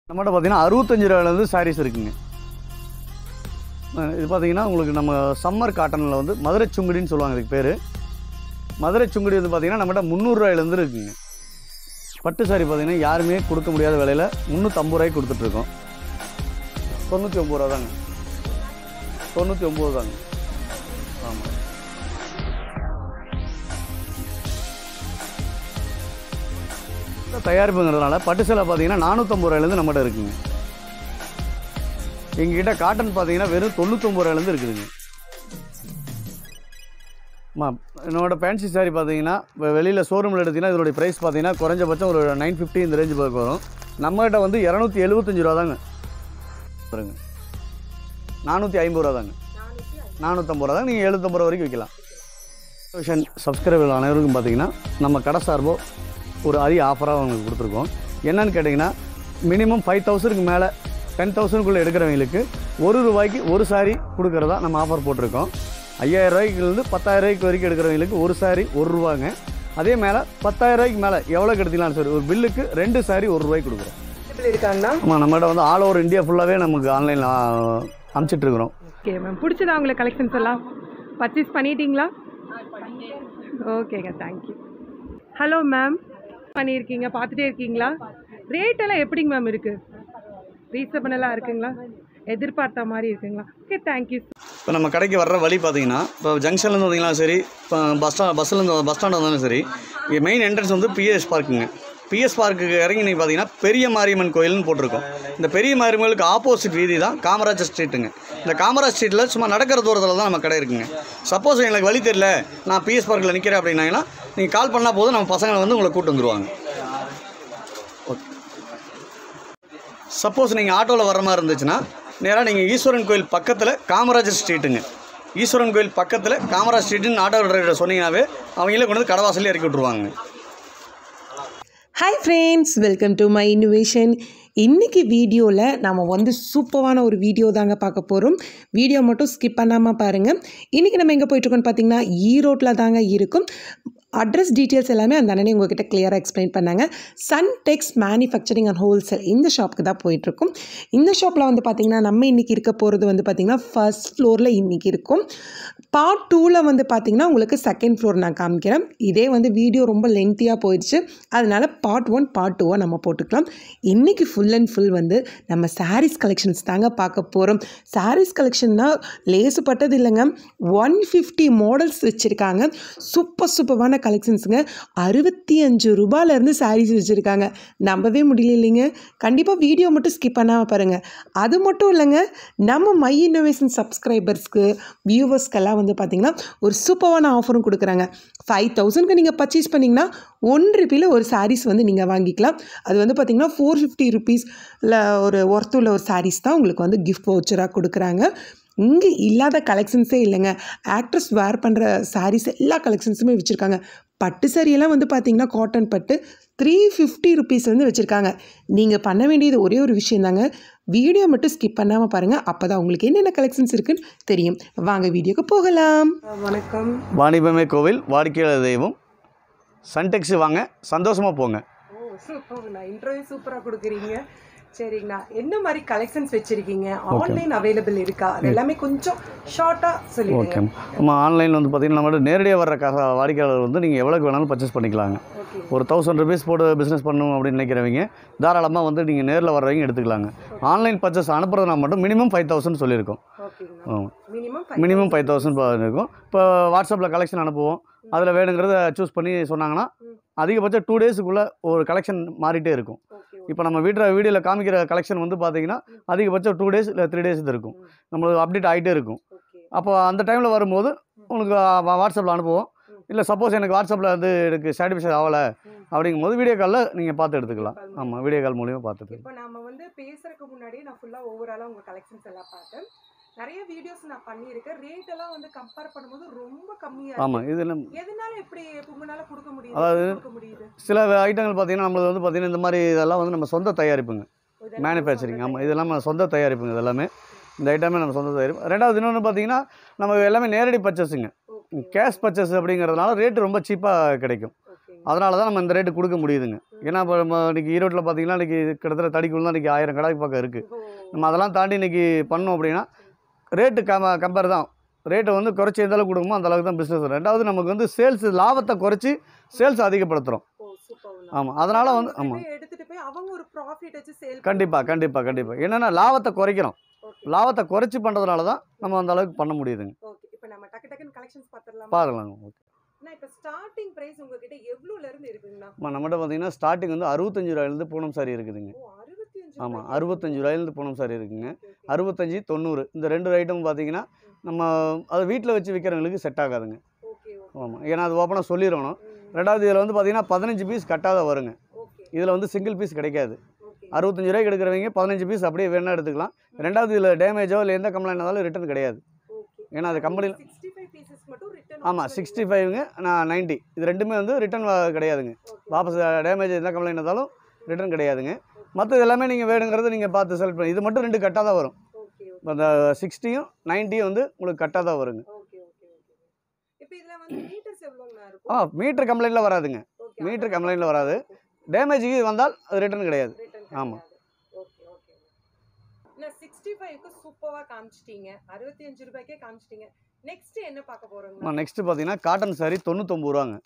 நம்மகிட்ட பார்த்தீங்கன்னா அறுபத்தஞ்சு ரூபாயிலேருந்து சாரீஸ் இருக்குங்க அஹ் இது பார்த்தீங்கன்னா உங்களுக்கு நம்ம சம்மர் காட்டனில் வந்து மதுரை சுங்குடின்னு சொல்லுவாங்க இதுக்கு பேர் மதுரை சுங்குடி வந்து பார்த்தீங்கன்னா நம்மகிட்ட முந்நூறுரூவாயிலேருந்து இருக்குங்க பட்டு சாரி பார்த்தீங்கன்னா யாருமே கொடுக்க முடியாத விலையில் முந்நூற்றம்பது ரூபாய்க்கு கொடுத்துட்ருக்கோம் தொண்ணூற்றி ஒம்பது ரூபா தாங்க தொண்ணூற்றி ஒம்பது தாங்க ஆமாம் தயாரிப்புங்கிறதுனால பட்டு சேலை பார்த்தீங்கன்னா நானூற்றம்பது ரூபாயிலேருந்து நம்மகிட்ட இருக்குங்க எங்ககிட்ட காட்டன் பார்த்தீங்கன்னா வெறும் தொண்ணூத்தொம்பது ரூபாயிலேருந்து இருக்குதுங்க அம்மா என்னோட ஃபேன்சி சாரி பார்த்தீங்கன்னா இப்போ வெளியில் ஷோரூமில் எடுத்தீங்கன்னா இதோடைய ப்ரைஸ் பார்த்தீங்கன்னா குறைஞ்சபட்சம் ஒரு நைன் ஃபிஃப்டி இந்த ரேஞ்சு பக்கம் வரும் நம்மகிட்ட வந்து இரநூத்தி எழுபத்தஞ்சு ரூபா தாங்க பாருங்க நானூற்றி ஐம்பது ரூபா தாங்க நானூற்றம்பது ரூபா தாங்க நீங்கள் எழுபத்தம்பது ரூபா வரைக்கும் விற்கலாம் விஷன் சப்ஸ்கிரைபர் அனைவருக்கும் பார்த்தீங்கன்னா நம்ம கடை சார்போ ஒரு அரிய ஆஃபராக உங்களுக்கு கொடுத்துருக்கோம் என்னன்னு கேட்டிங்கன்னா மினிமம் ஃபைவ் தௌசண்ட்க்கு மேலே டென் தௌசண்ட்குள்ளே எடுக்கிறவங்களுக்கு ஒரு ரூபாய்க்கு ஒரு சாரி கொடுக்குறதா நம்ம ஆஃபர் போட்டிருக்கோம் ஐயாயிரம் ரூபாய்க்குலேருந்து பத்தாயிரம் ரூபாய்க்கு வரைக்கும் எடுக்கிறவங்களுக்கு ஒரு சாரி ஒரு ரூபாங்க அதே மேலே பத்தாயிரம் ரூபாய்க்கு மேலே எவ்வளோக்கு எடுத்தீங்களாலும் சரி ஒரு பில்லுக்கு ரெண்டு சாரி ஒரு ரூபாய்க்கு கொடுக்குறோம் எப்படி இருக்காங்கண்ணா ஆமாம் நம்மகிட்ட வந்து ஆல் ஓவர் இந்தியா ஃபுல்லாகவே நமக்கு ஆன்லைனில் அனுப்பிச்சிட்ருக்குறோம் ஓகே மேம் பிடிச்சதா உங்களுக்கு கலெக்ஷன்ஸ் எல்லாம் பர்ச்சேஸ் பண்ணிட்டீங்களா ஓகேங்க தேங்க்யூ ஹலோ மேம் பண்ணியிருக்கீங்க பார்த்துட்டே இருக்கீங்களா ரேட் எல்லாம் எப்படிங்க மேம் இருக்குது ரீசனபிளாக இருக்குங்களா எதிர்பார்த்த மாதிரி இருக்குங்களா ஓகே தேங்க்யூ இப்போ நம்ம கடைக்கு வர்ற வழி பார்த்தீங்கன்னா இப்போ ஜங்ஷன்லேருந்து வந்தீங்கன்னா சரி இப்போ பஸ் ஸ்டாண்ட் பஸ்ஸிலேருந்து பஸ் ஸ்டாண்ட் வந்தாலும் சரி இங்கே மெயின் என்ட்ரன்ஸ் வந்து பிஎஸ் பார்க்குங்க பிஎஸ் பார்க்குக்கு இறங்கி நீங்கள் பார்த்தீங்கன்னா பெரிய மாரியம்மன் கோயில்னு போட்டிருக்கோம் இந்த பெரிய மாரியம்மனுக்கு ஆப்போசிட் வீதி தான் காமராஜர் ஸ்ட்ரீட்டுங்க இந்த காமராஜ் ஸ்ட்ரீட்டில் சும்மா நடக்கிற தூரத்தில் தான் நம்ம கடை இருக்குங்க சப்போஸ் எனக்கு வழி தெரியல நான் பிஎஸ் பார்க்கில் நிற்கிறேன் அப்படின்னாங்கன்னா நீங்கள் கால் பண்ணால் போதும் நம்ம பசங்களை வந்து உங்களை கூட்டு வந்துருவாங்க சப்போஸ் நீங்கள் ஆட்டோவில் வர மாதிரி இருந்துச்சுன்னா நேராக நீங்கள் ஈஸ்வரன் கோயில் பக்கத்தில் காமராஜர் ஸ்ட்ரீட்டுங்க ஈஸ்வரன் கோயில் பக்கத்தில் காமராஜ் ஸ்ட்ரீட்டுன்னு ஆட்டோ டிரைவர் சொன்னீங்கன்னாவே அவங்களே கொண்டு வந்து கடவாசலே இறக்கி விட்ருவாங்க hi friends welcome to my innovation இன்றைக்கி வீடியோவில் நாம் வந்து சூப்பரான ஒரு வீடியோ தாங்க பார்க்க போகிறோம் வீடியோ மட்டும் ஸ்கிப் பண்ணாமல் பாருங்கள் இன்றைக்கி நம்ம எங்கே போயிட்டுருக்கோம்னு பார்த்தீங்கன்னா ஈரோட்டில் தாங்க இருக்கும் அட்ரஸ் டீட்டெயில்ஸ் எல்லாமே அந்த அண்ணனே உங்ககிட்ட கிளியராக எக்ஸ்பிளைன் பண்ணாங்க Sun Tex manufacturing and wholesale இந்த ஷாப்புக்கு தான் போயிட்டுருக்கோம் இந்த ஷாப்பில் வந்து பார்த்திங்கன்னா நம்ம இன்றைக்கி இருக்க போகிறது வந்து பார்த்திங்கன்னா ஃபர்ஸ்ட் ஃப்ளோரில் இன்றைக்கி இருக்கும் பார்ட் டூவில் வந்து பார்த்திங்கன்னா உங்களுக்கு செகண்ட் ஃப்ளோர் நான் காமிக்கிறேன் இதே வந்து வீடியோ ரொம்ப லென்த்தியாக போயிடுச்சு அதனால் பார்ட் ஒன் பார்ட் டூவாக நம்ம போட்டுக்கலாம் இன்றைக்கி ஃபுல் அண்ட் ஃபுல் வந்து நம்ம சாரீஸ் கலெக்ஷன்ஸ் தாங்க பார்க்க போகிறோம் சாரீஸ் கலெக்ஷன்னா லேசுப்பட்டது இல்லைங்க ஒன் ஃபிஃப்டி மாடல்ஸ் வச்சுருக்காங்க சூப்பர் சூப்பரான கலெக்ஷன்ஸுங்க அறுபத்தி அஞ்சு ரூபாயிலேருந்து சாரீஸ் வச்சுருக்காங்க நம்பவே முடியல இல்லைங்க கண்டிப்பாக வீடியோ மட்டும் ஸ்கிப் பண்ணாமல் பாருங்கள் அது மட்டும் இல்லைங்க நம்ம மை இன்னோவேஷன் சப்ஸ்கிரைபர்ஸ்க்கு வியூவர்ஸ்க்கெல்லாம் வந்து பார்த்திங்கன்னா ஒரு சூப்பரான ஆஃபரும் கொடுக்குறாங்க ஃபைவ் தௌசண்ட்க்கு நீங்கள் பர்ச்சேஸ் பண்ணிங்கன்னா ஒன் ருபியில் ஒரு சாரீஸ் வந்து நீங்கள் வாங்கிக்கலாம் அது வந்து பார்த்திங்கன்னா ஃபோர் ஃபிஃப்டி ருபீஸில் ஒரு ஒர்த்துள்ள ஒரு சாரீஸ் தான் உங்களுக்கு வந்து கிஃப்ட் வவுச்சராக கொடுக்குறாங்க இங்கே இல்லாத கலெக்ஷன்ஸே இல்லைங்க ஆக்ட்ரஸ் வேர் பண்ணுற சாரீஸ் எல்லா கலெக்ஷன்ஸுமே வச்சுருக்காங்க பட்டு சாரியெல்லாம் வந்து பார்த்திங்கன்னா காட்டன் பட்டு த்ரீ ஃபிஃப்டி ருபீஸ்லேருந்து வச்சுருக்காங்க நீங்கள் பண்ண வேண்டியது ஒரே ஒரு விஷயம் தாங்க வீடியோ மட்டும் ஸ்கிப் பண்ணாமல் பாருங்கள் அப்போ தான் உங்களுக்கு என்னென்ன கலெக்ஷன்ஸ் இருக்குன்னு தெரியும் வாங்க வீடியோக்கு போகலாம் வணக்கம் வாணிபமே கோவில் வாடிக்கையாளர் தெய்வம் சன்டெக்ஸ் வாங்க சந்தோஷமாக போங்க ஓ சூப்பர்ண்ணா இன்டர்வியூ சூப்பராக கொடுக்குறீங்க சரிங்கண்ணா என்ன மாதிரி கலெக்ஷன்ஸ் வச்சுருக்கீங்க ஆன்லைன் அவைலபிள் இருக்கா அது எல்லாமே கொஞ்சம் ஷார்ட்டாக ஓகே சொல்லிடுங்க நம்ம ஆன்லைனில் வந்து பார்த்தீங்கன்னா நம்மகிட்ட நேரடியாக வர்ற கா வாடிக்கையாளர் வந்து நீங்கள் எவ்வளோக்கு வேணாலும் பர்ச்சேஸ் பண்ணிக்கலாங்க ஓகே ஒரு தௌசண்ட் ருபீஸ் போட்டு பிஸ்னஸ் பண்ணணும் அப்படின்னு நினைக்கிறவங்க தாராளமாக வந்து நீங்கள் நேரில் வர்றவங்க எடுத்துக்கலாங்க ஆன்லைன் பர்ச்சேஸ் அனுப்புறதுனா மட்டும் மினிமம் ஃபைவ் தௌசண்ட் சொல்லியிருக்கோம் ஓகேங்கண்ணா மினிமம் மினிமம் ஃபைவ் தௌசண்ட் இருக்கும் இப்போ வாட்ஸ்அப்பில் கலெக்ஷன் அனுப்புவோம் அதில் வேணுங்கிறத சூஸ் பண்ணி சொன்னாங்கன்னா அதிகபட்சம் டூ டேஸுக்குள்ளே ஒரு கலெக்ஷன் மாறிட்டே இருக்கும் ஓகே இப்போ நம்ம வீட்டில் வீடியோவில் காமிக்கிற கலெக்ஷன் வந்து பார்த்தீங்கன்னா அதிகபட்சம் டூ டேஸ் இல்லை த்ரீ டேஸ் இருக்கும் நம்மளுக்கு அப்டேட் ஆகிட்டே இருக்கும் ஓகே அப்போ அந்த டைமில் வரும்போது உங்களுக்கு வாட்ஸ்அப்பில் அனுப்புவோம் இல்லை சப்போஸ் எனக்கு வாட்ஸ்அப்பில் வந்து எனக்கு சாட்டிஸ்ஃபை ஆகலை அப்படிங்கும்போது வீடியோ காலில் நீங்கள் பார்த்து எடுத்துக்கலாம் ஆமாம் வீடியோ கால் மூலியமாக பார்த்துட்டு இப்போ நம்ம வந்து பேசுறதுக்கு முன்னாடியே நான் ஃபுல்லாக ஓவராலாக உங்கள் கலெக்ஷன்ஸ் எல்லாம் பார்த்தேன் நிறைய வீடியோஸ் நான் பண்ணியிருக்கேன் ரேட் எல்லாம் வந்து கம்பேர் பண்ணும்போது ரொம்ப கம்மியாக ஆமாம் இதில் எதனால இப்படி உங்களால கொடுக்க முடியுது அதாவது- கொடுக்க முடியுது சில ஐட்டங்கள் பார்த்தீங்கன்னா நம்மளது வந்து பார்த்தீங்கன்னா இந்த மாதிரி இதெல்லாம் வந்து நம்ம சொந்த தயாரிப்புங்க இதெல்லாம் மேனுஃபேக்சரிங் சொந்த ஆமாம் இதெல்லாம் நம்ம சொந்த தயாரிப்புங்க இது எல்லாமே இந்த ஐட்டமே நம்ம சொந்த தயாரிப்பு ரெண்டாவது இன்னொன்று பார்த்தீங்கன்னா நம்ம எல்லாமே நேரடி பர்ச்சேஸுங்க Okay, கேஷ் பர்ச்சேஸ் அப்படிங்கிறதுனால ரேட்டு ரொம்ப சீப்பாக கிடைக்கும் okay. அதனால தான் நம்ம இந்த ரேட்டு கொடுக்க முடியுதுங்க ஏன்னா இப்போ நம்ம இன்றைக்கி ஈரோட்டில் பார்த்தீங்கன்னா இன்றைக்கி கிட்டத்தட்ட தடிக்குள்ள இன்றைக்கி ஆயிரம் கடைக்கு பக்கம் இருக்குது ஓ, நம்ம அதெல்லாம் தாண்டி இன்றைக்கி பண்ணோம் அப்படின்னா ரேட்டு கம் கம்பேர் தான் ரேட்டை வந்து குறைச்சி எந்த அளவுக்கு கொடுக்குமோ அந்த அளவுக்கு தான் பிஸ்னஸ் ரெண்டாவது நமக்கு வந்து சேல்ஸ் லாபத்தை குறைச்சி சேல்ஸ் அதிகப்படுத்துகிறோம் ஓ, சூப்பர்ண்ணா. ஆமாம் அதனால் வந்து அவங்க ஆமாம் போய் எடுத்துட்டு போய் அவங்க ஒரு ப்ராஃபிட் வச்சு சேல் கண்டிப்பாக கண்டிப்பாக கண்டிப்பாக என்னென்னா லாபத்தை குறைக்கிறோம் லாபத்தை குறைச்சி பண்ணுறதுனால தான் நம்ம அந்த அளவுக்கு பண்ண முடியுதுங்க ஓகே இப்போ நம்ம டக்கு டக்குன்னு கலெக்ஷன்ஸ் பார்த்துடலாம் பார்க்கலாங்க ஓகே அண்ணா இப்போ ஸ்டார்டிங் பிரைஸ் உங்ககிட்ட எவ்வளோல இருந்து இருக்குங்கண்ணா ஆமாம் நம்மகிட்ட பார்த்தீங்கன்னா ஸ்டார்டிங் வந்து அறுபத்தஞ்சு ரூபாயிலேருந்து பூனம் சாரி இருக்குதுங்க ஓ அறுபத்தி அஞ்சு ஆமாம் அறுபத்தஞ்சு ரூபாயிலேருந்து பூனம் சாரி இருக்குங்க அறுபத்தஞ்சு தொண்ணூறு இந்த ரெண்டு ஐட்டம் பார்த்தீங்கன்னா நம்ம அது வீட்டில் வச்சு விற்கிறவங்களுக்கு செட் ஆகாதுங்க ஓகே ஓகே ஆமாம் ஏன்னா அது ஓப்பனாக சொல்லிடணும் ரெண்டாவது இதில் வந்து பார்த்தீங்கன்னா பதினஞ்சு பீஸ் கட்டாத வருங்க ஓகே இதில் வந்து சிங்கிள் பீஸ் கிடைக்காது ஓகே அறுபத்தஞ்சு ரூபாய்க்கு எடுக்கிறவங்க பதினஞ்சு பீஸ் அப்படியே வேணா எடுத்துக்கலாம் ரெண்டாவது இதில் டேமேஜோ இல்லை எந்த கம்ப்ளைண்ட் இருந்தாலும் ரிட்டர்ன் கிடையாது ஓகே ஏன்னா அது கம்பெனியில் சிக்ஸ்டி ஃபைவ் பீசஸ் மட்டும் ரிட்டர்ன் ஆமாம் சிக்ஸ்டி ஃபைவ்ங்க நான் நைன்ட்டி இது ரெண்டுமே வந்து ரிட்டர்ன் கிடையாதுங்க வாபஸ் டேமேஜ் எந்த கம்ப்ளைண்ட் இருந்தாலும் ரிட்டர்ன் கிடையாதுங்க மற்றது எல்லாமே நீங்கள் வேணுங்கிறத நீங்கள் பார்த்து செலக்ட் பண்ணி இது மட்டும் ரெண்டு கட்டாக தான் வரும் ஓகே இப்ப அந்த சிக்ஸ்டியும் நைன்ட்டியும் வந்து உங்களுக்கு கட்டாக தான் வருங்க ஓகே ஓகே ஓகே இப்போ இதுல வந்து மீட்டர்ஸ் எவ்வளோங்கண்ணா இருக்கும் ஆ மீட்டர் கம்ப்ளைண்ட்டில் வராதுங்க ஓகே மீட்டர் கம்ப்ளைண்ட்டில் வராது டேமேஜுக்கு வந்தால் அது ரிட்டர்ன் கிடையாது ரிட்டர்ன் ஆமா. ஓகே ஓகே நான் சிக்ஸ்டி ஃபைவ்க்கு சூப்பராக காமிச்சிட்டீங்க அறுபத்தி அஞ்சு ரூபாய்க்கே காமிச்சிட்டீங்க நெக்ஸ்ட் என்ன பார்க்க போறோங்க நெக்ஸ்ட்டு பார்த்தீங்கன்னா காட்டன் சாரி தொண்ணூத்தொம்பது ரூபாங்க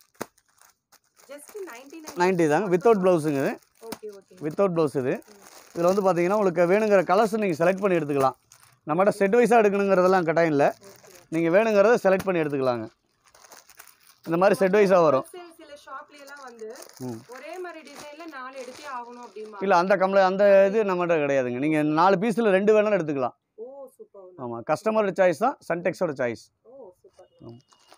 ஜஸ்ட் நைன்டி நைன்ட்டி தாங்க வித்தவுட் ப்ளவுஸுங்க இது ஓகே ஓகே வித்தவுட் ப்ளவுஸ் இது இதில் வந்து பார்த்தீங்கன்னா உங்களுக்கு வேணுங்கிற கலர்ஸ் நீங்கள் செலக்ட் பண்ணி எடுத்துக்கலாம் நம்மகிட்ட செட் வைஸாக எடுக்கணுங்கிறதெல்லாம் கட்டாயம் இல்லை நீங்கள் வேணுங்கிறத செலக்ட் பண்ணி எடுத்துக்கலாங்க இந்த மாதிரி செட் வைஸாக வரும் ஹோல்சேல் சில ஷாப்ல எல்லாம் வந்து ம். ஒரே மாதிரி டிசைன்ல நாலு எடுத்தே ஆகணும் அப்படிமா இல்லை அந்த கம்ப்ளை அந்த இது நம்மகிட்ட கிடையாதுங்க நீங்கள் நாலு பீஸில் ரெண்டு வேணாலும் எடுத்துக்கலாம் ஓ சூப்பர் ஆமாம் கஸ்டமரோட சாய்ஸ் தான் சன்டெக்ஸோட சாய்ஸ் ஓ சூப்பர்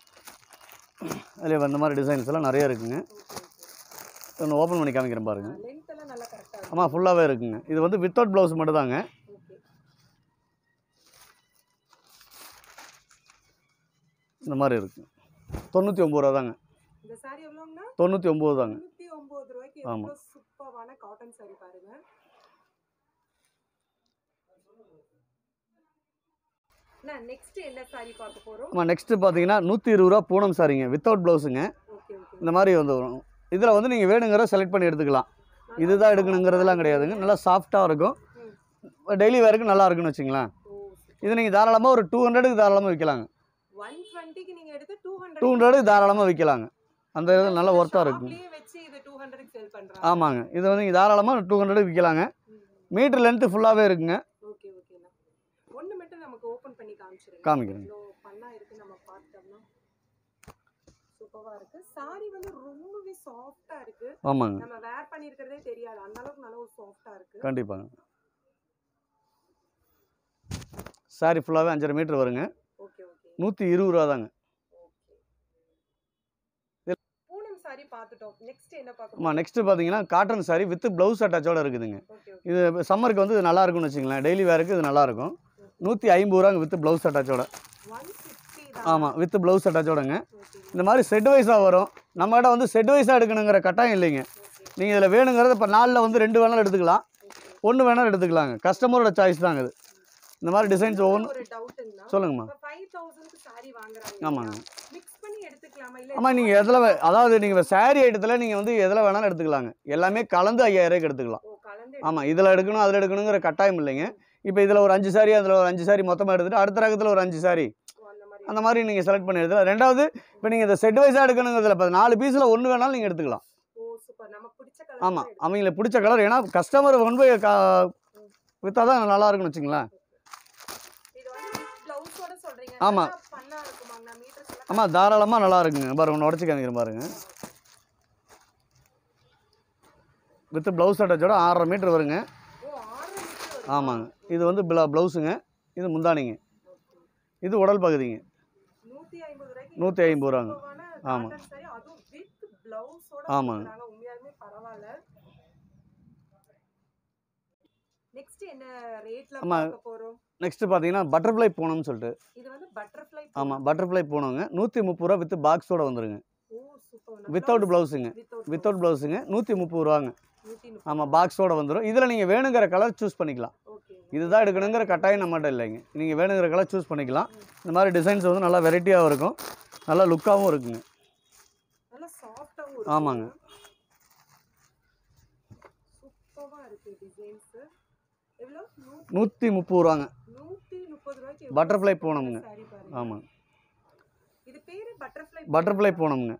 அதில் இந்த மாதிரி டிசைன்ஸ் எல்லாம் நிறைய இருக்குங்க ஓகே ஒன்று ஓப்பன் பண்ணி காமிக்கிறேன் பாருங்க ஓகே லென்த் எல்லாம் நல்லா கரெக்டா இருக்கு ஆமாம் ஃபுல்லாகவே இருக்குங்க இது வந்து வித்தவுட் ப்ளவுஸ் மட்டும் தாங்க ஓகே இந்த மாதிரி இருக்குது தொண்ணூற்றி ஒம்பது ரூபா தாங்க இந்த சாரி எவ்வளோங்கண்ணா தொண்ணூற்றி ஒம்பது தாங்க தொண்ணூத்தி ஒன்பது ரூபாய்க்கு ஆமா. எவ்வளோ சூப்பரான காட்டன் சாரி பாருங்க நான் நெக்ஸ்ட் என்ன சாரி பார்க்க போறோம் ஆமாம் நெக்ஸ்ட்டு பார்த்தீங்கன்னா நூற்றி இருபது ரூபா பூனம் சாரிங்க வித்தவுட் ப்ளவுஸுங்க ஓகே ஓகே இந்த மாதிரி வந்து வரும் இதில் வந்து நீங்கள் வேணுங்கிற செலக்ட் பண்ணி எடுத்துக்கலாம் இதுதான் எடுக்கணுங்கிறதுலாம் கிடையாதுங்க நல்லா சாஃப்டாக இருக்கும் டெய்லி வேருக்கு நல்லா இருக்குன்னு வச்சுங்களேன் ஓ இது நீங்கள் தாராளமாக ஒரு டூ ஹண்ட்ரடுக்கு தாராளமாக விற்கலாங்க ஒன் டுவெண்ட்டிக்கு நீங்க எடுத்து டூ ஹண்ட்ரட் டூ ஹண்ட்ரடுக்கு தாராளமாக விற்கலாங்க அந்த இது நல்ல ஒர்த்தாக இருக்குங்க வச்சு இது டூ ஹண்ட்ரட் சேல் பண்றாங்க ஆமாங்க இது வந்து நீங்கள் தாராளமாக டூ ஹண்ட்ரடுக்கு விற்கலாங்க மீட்டர் லென்த்து ஃபுல்லாகவே இருக்குங்க ஓகே ஓகேண்ணா ஒன்று மட்டும் நமக்கு ஓப்பன் பண்ணி காமிச்சிருங்க காமிக்கிறேன் இவ்வளோ பண்ணா இருக்கு நம்ம பார்த்தோம்னா சூப்பராக இருக்கு சாரி வந்து ரொம்பவே சாஃப்டா இருக்கு ஆமாங்க நம்ம வேர் பண்ணியிருக்கிறதே தெரியாது அந்த அளவுக்கு நல்ல ஒரு சாஃப்டா இருக்கு கண்டிப்பாங்க சாரி ஃபுல்லாகவே அஞ்சரை மீட்டர் வருங்க ஓகே ஓகே நூற்றி இருபது ரூபா தாங்க ஓகே பூனம் சாரி பார்த்துட்டோம் நெக்ஸ்ட் என்ன பார்க்க ஆமாம் நெக்ஸ்ட்டு பார்த்தீங்கன்னா காட்டன் சாரி வித் ப்ளவுஸ் அட்டாச்சோட இருக்குதுங்க ஓகே ஓகே இது சம்மருக்கு வந்து இது நல்லா இருக்கும்னு வச்சுங்களேன் டெய்லி வேருக்கு இது நல்லாயிருக்கும் நூற்றி ஐம்பது ரூபாங்க வித் ப்ளவுஸ் அட்டாச்சோட ஒன் சிக்ஸ்டி தான் ஆமாம் வித் ப்ளவுஸ் அட்டாச்சோடங்க ஓகே இந்த மாதிரி செட் வைஸாக வரும் நம்மகிட்ட வந்து செட் வைஸாக எடுக்கணுங்கிற கட்டாயம் இல்லைங்க நீங்கள் இதில் வேணுங்கிறத இப்போ நாளில் வந்து ரெண்டு வேணாலும் எடுத்துக்கலாம் ஒன்று வேணாலும் எடுத்துக்கலாங்க கஸ்டமரோட சாய்ஸ் தாங்க இது இந்த மாதிரி டிசைன்ஸ் ஒவ்வொன்று ஒரு டவுட்டுங்கண்ணா சொல்லுங்கம்மா இப்போ ஃபைவ் தௌசண்ட்க்கு சாரி வாங்குறாங்க ஆமாங்க மிக்ஸ் பண்ணி எடுத்துக்கலாமா இல்லை ஆமாம் நீங்கள் எதில் வே- அதாவது நீங்கள் சாரி ஐட்டத்தில் நீங்கள் வந்து எதில் வேணாலும் எடுத்துக்கலாங்க எல்லாமே கலந்து ஐயாயிரம் எடுத்துக்கலாம் ஓ கலந்து ஆமாம் இதில் எடுக்கணும் அதில் எடுக்கணுங்கிற கட்டாயம் இல்லைங்க இப்போ இதில் ஒரு அஞ்சு சாரி அதில் ஒரு அஞ்சு சாரி மொத்தமாக எடுத்துட்டு அடுத்த ரகத்தில் ஒரு அஞ்சு சாரி ஓ, அந்த மாதிரி அந்த மாதிரி நீங்கள் செலக்ட் பண்ணி எடுத்துக்கலாம் ரெண்டாவது இப்போ நீங்கள் இந்த செட் வைஸாக எடுக்கணுங்கிறதுல இப்போ நாலு பீஸில் ஒன்று வேணாலும் நீங்கள் எடுத்துக்கலாம் ஓ சூப்பர் நமக்கு பிடிச்ச கலர் ஆமாம் அவங்களுக்கு பிடிச்ச கலர் ஏன்னா கஸ்டமர் ஒன் பை கா விற்றா தான் நல்லா இருக்குன்னு வச்சுங்களேன் இது வந்து ப்ளவுஸோட சொல்றீங்க ஆமா. நல்லா பண்ணா இருக்குமாங்கண்ணா மீட்டர்ஸ் எல்லாம் ஆமாம் தாராளமாக நல்லா இருக்குங்க பாருங்க ஒன்று உடச்சி காமிக்கிறேன் பாருங்க வித் ப்ளவுஸ் அட்டாச்சோட ஆறரை மீட்டர் வருங்க ஓ ஆறு மீட்டர் வரும் ஆமாங்க இது வந்து ப்ள ப்ளவுஸுங்க இது முந்தானிங்க இது உடல் பகுதிங்க நூத்தி ஐம்பது ரூபாய்க்கு நூற்றி ஐம்பது ரூபாங்க சூப்பரான ஆமா. cotton saree, அதுவும் with blouse-ஓட ஆமாங்க. கொடுக்குறாங்க. உண்மையாலுமே பரவாயில்ல நெக்ஸ்ட் என்ன ரேட்ல ஆமா. பார்க்க போறோம் நெக்ஸ்ட்டு பார்த்தீங்கன்னா பட்டர்ஃப்ளை பூனம்னு சொல்லிட்டு இது வந்து பட்டர்ஃப்ளை ஆமாம் பட்டர்ஃப்ளை பூனங்க நூற்றி முப்பது ரூபா வித் பாக்ஸோட வந்துருங்க ஓ சூப்பர் வித்தவுட் ப்ளவுஸுங்க வித்தவுட் வித்தவுட் ப்ளவுஸுங்க நூற்றி முப்பது ரூபாங்க நூத்தி முப்பது ஆமாம் பாக்ஸோட வந்துடும் இதில் நீங்கள் வேணுங்கிற கலர் சூஸ் பண்ணிக்கலாம் ஓகே இதுதான் எடுக்கணுங்கிற கட்டாயம் நம்மகிட்ட இல்லைங்க நீங்கள் வேணுங்கிற கலர் சூஸ் பண்ணிக்கலாம் இந்த மாதிரி டிசைன்ஸ் வந்து நல்லா வெரைட்டியாகவும் இருக்கும் நல்லா லுக்காகவும் இருக்குங்க நல்லா சாஃப்டாவும் ஆமாங்க சூப்பராக இருக்குது டிசைன்ஸு எவ்வளோ நூ நூற்றி முப்பது ரூபாங்க நூற்றி முப்பது ரூபாய்க்கு பட்டர்ஃப்ளை பூனமுங்க சாரி பாருங்க ஆமாங்க இது பேர் பட்டர்ஃப்ளை பட்டர்ஃப்ளை பூனமுங்க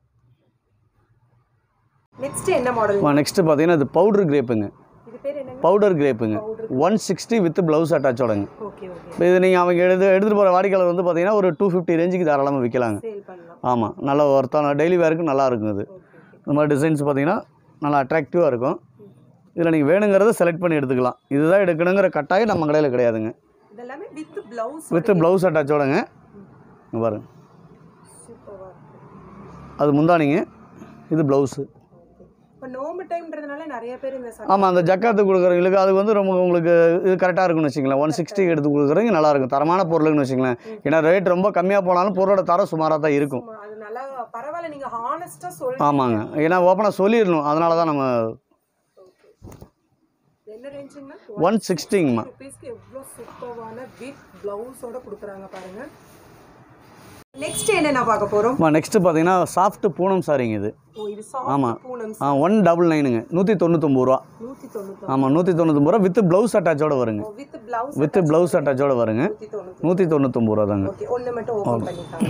நெக்ஸ்ட் என்ன மாடல் நெக்ஸ்ட்டு பார்த்தீங்கன்னா இது பவுடர் கிரேப்புங்க இது பேர் என்னங்க பவுடர் கிரேப்புங்க powder one sixty with blouse அட்டாச்சோடங்க ஓகே ஓகே இப்போ இது நீங்கள் அவங்க எடுத்து எடுத்துகிட்டு போகிற வாடிக்கையாளர் வந்து பார்த்தீங்கன்னா ஒரு டூ ஃபிஃப்டி ரேஞ்சுக்கு தாராளமாக விற்கலாங்க சேல் பண்ணலாம் ஆமாம் நல்ல ஒர்த்தான டெய்லி வேருக்கு நல்லா இருக்கும் இது ஓகே ஓகே இந்த மாதிரி டிசைன்ஸ் பார்த்தீங்கன்னா நல்லா அட்ராக்டிவாக இருக்கும் இதில் நீங்கள் வேணுங்கிறத செலக்ட் பண்ணி எடுத்துக்கலாம் இதுதான் எடுக்கணுங்கிற கட்டாயம் நம்ம கடையில் கிடையாதுங்க இதெல்லாமே வித் பிளவுஸ் வித் ப்ளவுஸ் அட்டாச்சோடங்க இங்க பாருங்க சூப்பராக இருக்கு அது முந்தானிங்க இது ப்ளவுஸு இப்போ நோம்பு டைம்ன்றதுனால நிறைய பேர் இந்த சட்டை ஆமாம் அந்த ஜக்காத்து கொடுக்குறவங்களுக்கு அது வந்து ரொம்ப உங்களுக்கு இது கரெக்டாக இருக்கும்னு வச்சுங்களேன் ஒன் சிக்ஸ்டி எடுத்து கொடுக்குறவங்க நல்லா இருக்கும் தரமான பொருளுன்னு வச்சுங்களேன் ஏன்னா ரேட் ரொம்ப கம்மியாக போனாலும் பொருளோட தரம் சுமாராக தான் இருக்கும் சும்மா அது நல்லா பரவாயில்ல நீங்க ஹானஸ்டா சொல்றீங்க ஆமாங்க ஏன்னா ஓப்பனாக சொல்லிடணும் அதனால தான் நம்ம என்ன ரேஞ்சுங்கன்னா ஒன் சிக்ஸ்டிங்கம்மா ருபீஸ்க்கு எவ்வளோ சூப்பரான வித் பிளவுஸோட கொடுக்குறாங்க பாருங்க நெக்ஸ்ட் என்ன நான் பார்க்க போறோம் நெக்ஸ்ட்டு பார்த்தீங்கன்னா சாஃப்ட் பூனம் சாரிங்க இது ஓ இது ஆமா. Soft Poonam ah one double நைனுங்க நூற்றி தொண்ணூத்தொம்பது ரூபா நூத்தி தொண்ணூத்தி ஆமாம் நூற்றி தொண்ணூத்தொம்பது ரூபா வித் ப்ளவுஸ் அட்டாச்சோட வருங்க வித் பிளவுஸ் வித் ப்ளவுஸ் அட்டாச்சோட வருங்க நூத்தி தொண்ணூத்தி நூற்றி தொண்ணூத்தொம்பது ரூபா தாங்க ஓகே ஒன்று மட்டும் ஓப்பன் பண்ணிக்காங்க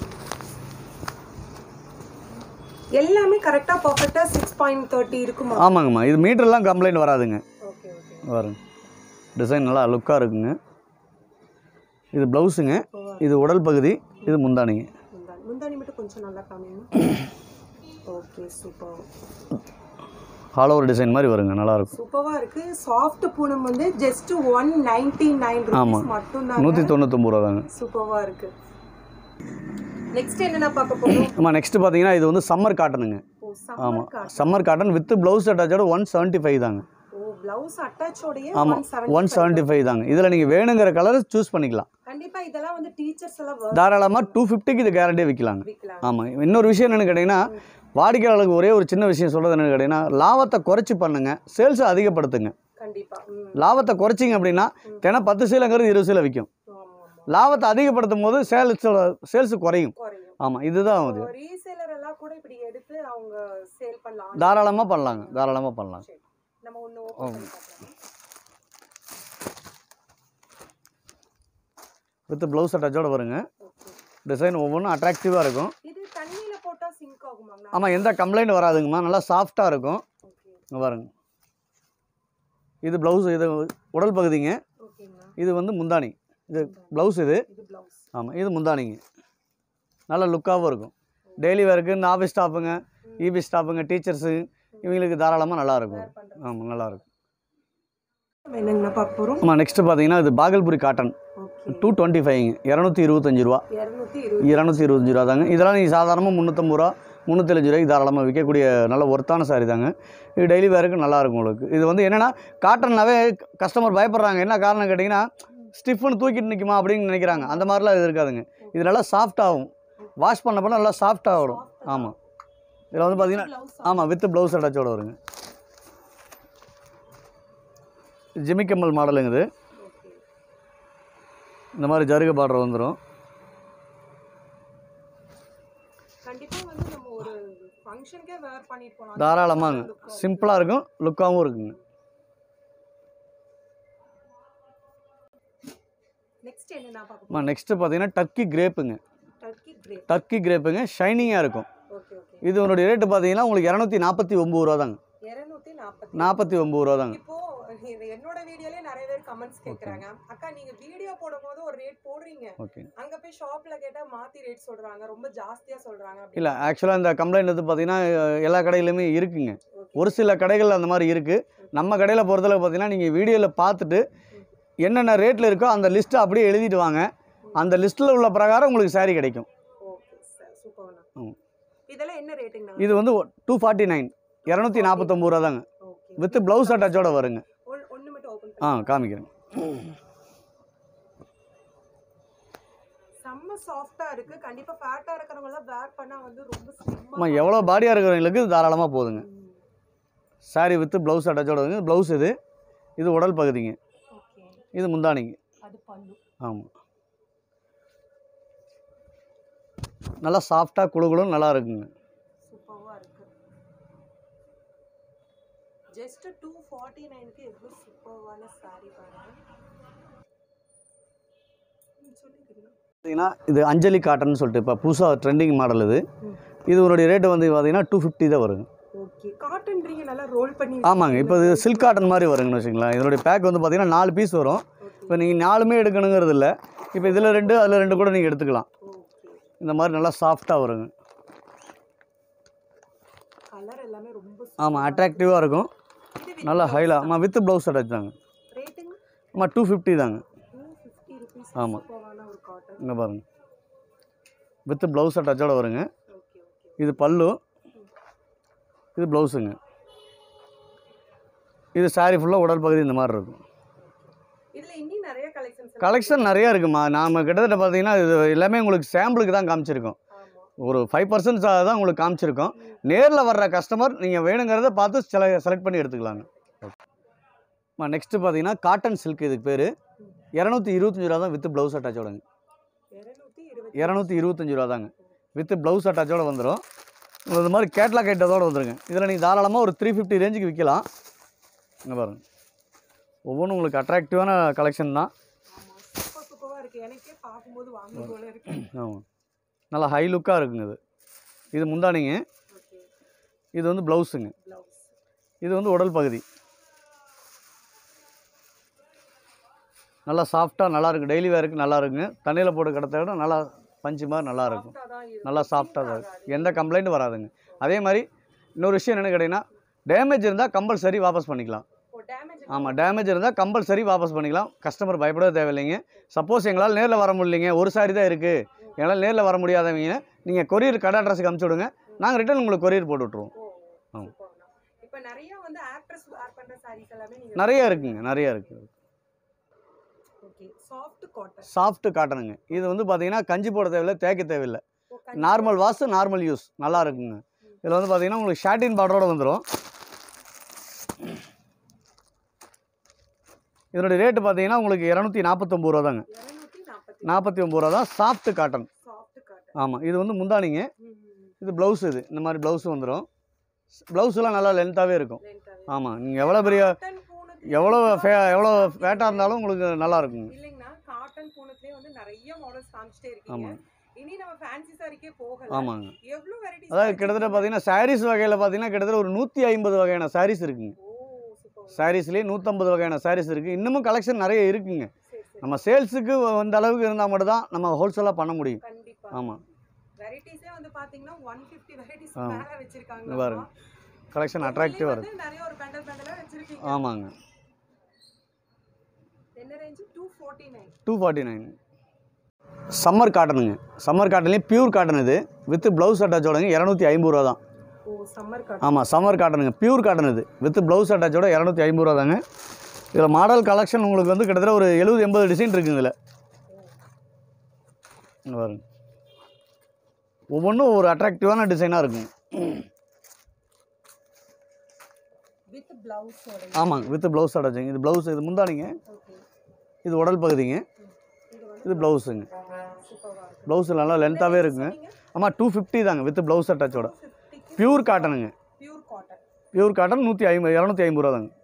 எல்லாமே கரெக்டாக பர்ஃபெக்டாக சிக்ஸ் பாயிண்ட் தேர்ட்டி இருக்குமா ஆமாங்கம்மா இது மீட்டர்லாம் கம்ப்ளைண்ட் வராதுங்க ஓகே ஓகே பாருங்க டிசைன் நல்லா லுக்காக இருக்குங்க இது ப்ளவுஸுங்க இது உடல் பகுதி இது முந்தானிங்க முந்தானி முந்தானி மட்டும் கொஞ்சம் நல்லா காமிங்க okay super all over design மாதிரி வருங்க நல்லாயிருக்கும் சூப்பரா இருக்கு சாஃப்ட் பூனம் வந்து ஜஸ்ட் ஒன் நைன்டி நைன் ஆமா. ருபீஸ் மட்டும் நூற்றி தொண்ணூத்தொம்பது ரூபா தாங்க சூப்பரா இருக்கு நெக்ஸ்ட் என்ன பார்க்க போறோம் ஆமாம் நெக்ஸ்ட்டு பார்த்தீங்கன்னா இது வந்து சம்மர் காட்டனுங்க ஓ ஆமாம் summer cotton summer cotton with blouse அட்டாச்சோட ஒன் செவன்ட்டி ஃபைவ் தாங்க ஓ பிளவுஸ் அட்டாச்சோடயே ஆமாம் ஒன் ஒன் செவன்ட்டி ஃபைவ் தாங்க இதில் நீங்கள் வேணுங்கிற கலர் சூஸ் பண்ணிக்கலாம் கண்டிப்பா இதெல்லாம் வந்து டீச்சர்ஸ் எல்லாம் work தாராளமாக டூ ஃபிஃப்டிக்கு இது கேரண்டியாக விற்கலாங்க விற்கலாம் ஆமாம் இன்னொரு விஷயம் என்னென்னு கேட்டிங்கன்னா வாடிக்கையாளருக்கு ஒரே ஒரு சின்ன விஷயம் சொல்கிறது என்னென்னு கேட்டிங்கன்னா லாபத்தை குறைச்சி பண்ணுங்க சேல்ஸை அதிகப்படுத்துங்க கண்டிப்பா ம் லாபத்தை குறைச்சிங்க அப்படின்னா தினம் பத்து சீலைங்கிறது இருபது சீலை விற்கும் ஆமா ஆமா லாபத்தை அதிகப்படுத்தும் போது சேல்ஸோட சேல்ஸ் குறையும் குறையும் ஆமாம் இதுதான் அது ரீசேலர் எல்லாம் கூட இப்படி எடுத்து அவங்க சேல் பண்ணலாம் தாராளமாக பண்ணலாங்க தாராளமாக பண்ணலாம் சரி. நம்ம ஒண்ணு ஓபன் பண்ணி பார்க்கலாம் வித் ப்ளவுஸ் அட்டாச்சோட வருங்க ஓகே டிசைன் ஒவ்வொன்றும் அட்ராக்டிவாக இருக்கும் இது தண்ணியில போட்டா சிங்க் ஆகுமாங்கண்ணா ஆமாம் எந்த கம்ப்ளைண்ட் வராதுங்கம்மா நல்லா சாஃப்டாக இருக்கும் ஓகே இங்க பாருங்க இது ப்ளவுஸ் இது உடல் பகுதிங்க ஓகேங்கண்ணா இது வந்து முந்தானி இது ப்ளவுஸ் இது இது பிளவுஸ் ஆமாம் இது முந்தானிங்க நல்ல லுக்காகவும் இருக்கும் டெய்லி வேருக்கு இந்த ஆஃபீஸ் ஸ்டாஃபுங்க இபி ஸ்டாஃபுங்க டீச்சர்ஸு இவங்களுக்கு தாராளமாக நல்லாயிருக்கும் வேர் பண்றது ஆமாம் நல்லாயிருக்கும் நம்ம என்னங்கண்ணா பார்க்க போறோம் ஆமாம் நெக்ஸ்ட்டு பார்த்தீங்கன்னா இது Bhagalpuri cotton okay two twenty ஃபைவ்ங்க இரநூத்தி இருபத்தஞ்சி ரூபா இரநூத்தி இருபது இரநூத்தி இருபத்தஞ்சி ரூபா தாங்க இதெல்லாம் நீங்கள் சாதாரணமாக முந்நூற்றம்பது ரூபா முந்நூற்றஞ்சு ரூபாய்க்கு தாராளமாக விற்கக்கூடிய நல்ல ஒர்த்தான சாரி தாங்க இது டெய்லி வேருக்கு நல்லா இருக்கும் உங்களுக்கு இது வந்து என்னென்னா காட்டன்னாவே கஸ்டமர் பயப்படுறாங்க என்ன காரணம் கேட்டிங்கன்னா ஸ்டிஃப்னு தூக்கிட்டு நிற்குமா அப்படின்னு நினைக்கிறாங்க அந்த மாதிரிலாம் இது இருக்காதுங்க இது நல்லா சாஃப்ட் ஆகும் வாஷ் பண்ண பண்ண நல்லா சாஃப்ட் ஆகிடும் ஆமாம் இதில் வந்து பார்த்தீங்கன்னா பிளவுஸ் ஆமாம் வித் ப்ளவுஸ் அட்டாச்சோட வருங்க ஜிமிக்கம்மல் மாடலுங்க இது ஓகே இந்த மாதிரி ஜருக பார்டர் வந்துடும் கண்டிப்பா வந்து நம்ம ஒரு ஃபங்க்ஷனுக்கே வேர் பண்ணிட்டு போலாம் தாராளமாங்க சிம்பிளாக இருக்கும் லுக்காகவும் இருக்குங்க நெக்ஸ்ட் என்ன நான் பார்க்க அம்மா நெக்ஸ்ட்டு பார்த்தீங்கன்னா டர்க்கி கிரேப்புங்க டர்க்கி கிரேப் டர்க்கி கிரேப்புங்க ஷைனிங்காக இருக்கும் ஓகே ஓகே இது உன்னுடைய ரேட்டு பார்த்தீங்கன்னா உங்களுக்கு இரநூத்தி நாற்பத்தி ஒம்பது ரூபா தாங்க இரநூத்தி நாற்பத்தி நாற்பத்தி ஒம்பது ரூபா தாங்க இப்போ இது என்னோட வீடியோலயே நிறைய பேர் கமெண்ட்ஸ் கேக்குறாங்க அக்கா நீங்க வீடியோ போடும்போது ஒரு ரேட் போடுறீங்க ஓகே அங்க போய் ஷாப்ல கேட்டா மாத்தி ரேட் சொல்றாங்க ரொம்ப ஜாஸ்தியா சொல்றாங்க அப்படி இல்லை ஆக்சுவலாக இந்த கம்ப்ளைண்ட் வந்து பார்த்தீங்கன்னா அஹ், எல்லா கடையிலுமே இருக்குங்க Okay. ஒரு சில கடைகள் அந்த மாதிரி இருக்குது நம்ம கடையில் பொறுத்தளவு பார்த்தீங்கன்னா நீங்கள் வீடியோவில் பார்த்துட்டு என்னென்ன ரேட்டில் இருக்கோ அந்த லிஸ்ட்டை அப்படியே எழுதிட்டு வாங்க அந்த லிஸ்ட்டில் உள்ள பிரகாரம் உங்களுக்கு saree கிடைக்கும் ஓகே சார் சூப்பர்ண்ணா ம். இதெல்லாம் என்ன ரேட்டுங்கண்ணா இது வந்து டூ ஃபார்ட்டி நைன் இரநூத்தி நாற்பத்தொம்பது ரூபா தாங்க ஓகே வித் ப்ளவுஸ் அட்டாச்சோட வருங்க ஒன்னு மட்டும் ஓபன் ஆ பண்ணி காமிக்கிறேன் செம்ம சாஃப்ட்டா இருக்கு கண்டிப்பா ஃபேட்டா இருக்கிறவங்க எல்லாம் வேர் பண்ணா வந்து ரொம்ப ஸ்லிம்மா அம்மா எவ்வளோ பாடியாக இருக்கிறவங்களுக்கு இது தாராளமாக போதுங்க saree வித் ப்ளவுஸ் அட்டாச்சோட வருங்க ப்ளவுஸ் இது இது உடல் பகுதிங்க ஓகே இது முந்தானிங்க அது பல்லு ஆமாம் நல்லா சாஃப்டாக குழுகுலும் நல்லா இருக்குங்க சூப்பர்வா இருக்கு ஜஸ்ட் டூ ஃபார்ட்டி நைனுக்கு எவ்வளோ சூப்பர்வான சாரி பாருங்க ம், சொல்லிக்கிறீங்களா பார்த்தீங்கன்னா இது அஞ்சலி காட்டன் சொல்லிட்டு இப்போ புதுசாக ட்ரெண்டிங் மாடல் இது இது உங்களுடைய ரேட்டு வந்து பார்த்தீங்கன்னா டூ ஃபிஃப்டி தான் வருங்க ஓகே காட்டன்றீங்க நல்லா ரோல் பண்ணி ஆமாங்க இப்போ இது சில்க் காட்டன் மாதிரி வருங்கன்னு வச்சுங்களேன் இதனுடைய பேக் வந்து பார்த்தீங்கன்னா நாலு பீஸ் வரும் இப்போ நீங்கள் நாலுமே எடுக்கணுங்கிறது இல்லை இப்போ இதில் ரெண்டு அதில் ரெண்டு கூட நீங்கள் எடுத்துக்கலாம் ஓகே இந்த மாதிரி நல்லா சாஃப்டாக வருங்க கலர் எல்லாமே ரொம்ப ஆமாம் அட்ராக்டிவாக இருக்கும் நல்லா ஹைலாக ஆமாம் வித் ப்ளவுஸ் அட்டாச் தாங்க ரேட்டுங்க ஆமாம் டூ ஃபிஃப்டி தாங்க டூ ஃபிஃப்டி ருபீஸ் ஆமா. சூப்பர்வான ஒரு காட்டன் இங்கே பாருங்க வித் ப்ளவுஸ் அட்டாச்சோட வருங்க ஓகே ஓகே இது பல்லு இது ப்ளவுஸுங்க இது saree ஃபுல்லாக உடல் பகுதி இந்த மாதிரி இருக்கும் இதுல இன்னும் நிறைய கலெக்ஷன்ஸ் கலெக்ஷன் நிறையா இருக்குமா நாம் கிட்டத்தட்ட பார்த்தீங்கன்னா இது எல்லாமே உங்களுக்கு சாம்பிளுக்கு தான் காமிச்சிருக்கோம் ஆமா ஒரு ஃபைவ் பர்சன்ட் தான் உங்களுக்கு காமிச்சிருக்கோம் நேரில் வர்ற கஸ்டமர் நீங்கள் வேணுங்கிறத பார்த்து செல செலக்ட் பண்ணி எடுத்துக்கலாங்க ஓகே நெக்ஸ்ட்டு பார்த்தீங்கன்னா காட்டன் சில்க் இதுக்கு பேர் இரநூத்தி இருபத்தஞ்சி ரூபா தான் வித் ப்ளவுஸ் அட்டாச்சோடங்க இருநூத்தி இருபத்தி இரநூத்தி இருபத்தஞ்சி ரூபா தாங்க வித் ப்ளவுஸ் அட்டாச்சோட வந்துடும் இது மாதிரி கேட்லாக் ஐட்டத்தோட வந்துருங்க இதில் நீங்கள் தாராளமாக ஒரு த்ரீ ஃபிஃப்டி ரேஞ்சுக்கு விற்கலாம் இங்கே பாருங்க ஒவ்வொன்றும் உங்களுக்கு அட்ராக்டிவான கலெக்ஷன் தான் ஆமா சூப்பர் சூப்பரா இருக்கு எனக்கே பார்க்கும்போது வாங்கணும் போல இருக்கு ஆமாம் நல்லா ஹை லுக்காக இருக்குங்க இது இது முந்தானிங்க ஓகே இது வந்து ப்ளவுஸுங்க ப்ளவுஸ் இது வந்து உடல் பகுதி நல்லா சாஃப்டாக நல்லா இருக்கும் டெய்லி வேருக்கு நல்லா இருக்குங்க தண்ணியில் போட்டு கிடத்த விட நல்லா பஞ்சு மாதிரி நல்லா இருக்கும் நல்லா சாஃப்டாக தான் இருக்கும் எந்த கம்ப்ளைண்ட்டும் வராதுங்க அதே மாதிரி இன்னொரு விஷயம் என்னென்னு கேட்டிங்கன்னா டேமேஜ் இருந்தால் கம்பல்சரி வாபஸ் பண்ணிக்கலாம் ஓ டேமேஜ் ஆமாம் டேமேஜ் இருந்தால் கம்பல்சரி வாபஸ் பண்ணிக்கலாம் கஸ்டமர் பயப்பட தேவையில்லைங்க சப்போஸ் எங்களால் நேரில் வர முடியலைங்க ஒரு சாரி தான் இருக்குது எங்களால் நேரில் வர முடியாதவங்க நீங்கள் கொரியர் கடை அட்ரஸுக்கு அனுப்பிச்சி விடுங்க நாங்கள் ரிட்டர்ன் உங்களுக்கு கொரியர் போட்டு விட்ருவோம் ஓ ஆமா. சூப்பர்ண்ணா இப்போ நிறைய வந்து ஆக்ட்ரஸ் வேர் பண்ற சாரீஸ் எல்லாமே நீங்க நிறைய இருக்குங்க நிறைய இருக்குது ஓகே சாஃப்ட் காட்டன் சாஃப்ட் காட்டனுங்க இது வந்து பார்த்தீங்கன்னா கஞ்சி போட தேவையில்லை தேய்க்க தேவையில்லை நார்மல் வாஷ் நார்மல் யூஸ் நல்லா இருக்குங்க இதில் வந்து பார்த்தீங்கன்னா உங்களுக்கு ஷார்டின் பார்டரோட வந்துடும் இதனுடைய ரேட்டு பார்த்தீங்கன்னா உங்களுக்கு இரநூத்தி நாற்பத்தொம்பது ரூபா தாங்க இருநூத்தி நாற்பத்தி நாற்பத்தி ஒம்பது ரூபா தான் சாஃப்ட் காட்டன் சாஃப்ட் காட்டன் ஆமாம் இது வந்து முந்தானிங்க இது ப்ளவுஸ் இது இந்த மாதிரி ப்ளவுஸ் வந்துடும் ப்ளவுஸ்லாம் நல்லா லென்த்தாகவே இருக்கும் ஆமாம் நீங்கள் எவ்வளோ பெரிய காட்டன் பூனத்து எவ்வளோ ஃபே எவ்வளோ ஃபேட்டாக இருந்தாலும் உங்களுக்கு நல்லா இருக்குங்க இல்லைங்கண்ணா காட்டன் பூனத்துலயே வந்து நிறைய மாடல்ஸ் காமிச்சிட்டே இருக்கீங்க ஆமாங்க இனி நம்ம ஃபேன்சி சாரிக்கே போகல ஆமாங்க எவ்வளவு வெரைட்டிஸ் அதாவது கிட்டத்தட்ட பார்த்தீங்கன்னா சாரீஸ் வகையில் பார்த்தீங்கன்னா கிட்டத்தட்ட ஒரு நூற்றி ஐம்பது வகையான சாரீஸ் இருக்குங்க ஓ சூப்பர் சாரீஸ்லேயே நூற்றம்பது வகையான சாரீஸ் இருக்குது இன்னமும் கலெக்ஷன் நிறைய இருக்குங்க சரி சரி நம்ம சேல்ஸுக்கு வந்த அளவுக்கு இருந்தால் மட்டும்தான் நம்ம ஹோல்சேலாக பண்ண முடியும் கண்டிப்பா ஆமாம் வெரைட்டிஸே வந்து பாத்தீங்கன்னா 150 வெரைட்டிஸ் ஆ. மேல வச்சிருக்காங்க இங்க பாருங்க. கலெக்ஷன் அட்ராக்டிவாக இருக்குது நிறைய ஒரு பண்டல் பண்டலா வச்சிருக்கீங்க ஆமாங்க என்ன range 249 two forty nine summer காட்டனுங்க சம்மர் காட்டன்லேயும் பியூர் காட்டன் இது வித் ப்ளவுஸ் அட்டாச்சோடங்க இரநூத்தி ஐம்பது ரூபா தான் ஓ சம்மர் காட்டன் ஆமாம் சம்மர் காட்டனுங்க பியூர் காட்டன் இது வித் ப்ளவுஸ் அட்டாச்சோட இரநூத்தி ஐம்பது ரூபா தாங்க இதில் மாடல் கலெக்ஷன் உங்களுக்கு வந்து கிட்டத்தட்ட ஒரு எழுபது எண்பது டிசைன் இருக்குங்க இதில் இங்க பாருங்க ஒவ்வொன்றும் ஒரு அட்ராக்டிவான டிசைனாக இருக்குங்க வித் பிளவுஸ் ஆமாங்க வித் ப்ளவுஸ் அட்டாச்சுங்க இது ப்ளவுஸ் இது முந்தானிங்க ஓகே இது உடல் பகுதிங்க இது வந்து இது ப்ளவுஸுங்க சூப்பரா இருக்கு ப்ளவுஸ் நல்லா லென்த்தாகவே இருக்குங்க ஆமாம் டூ ஃபிஃப்டி தாங்க வித் ப்ளவுஸ் அட்டாச்சோட 50 பியூர் காட்டனுங்க பியூர் காட்டன் பியூர் காட்டன் நூற்றி ஐம்பது இரநூத்தி ஐம்பது ரூபா தாங்க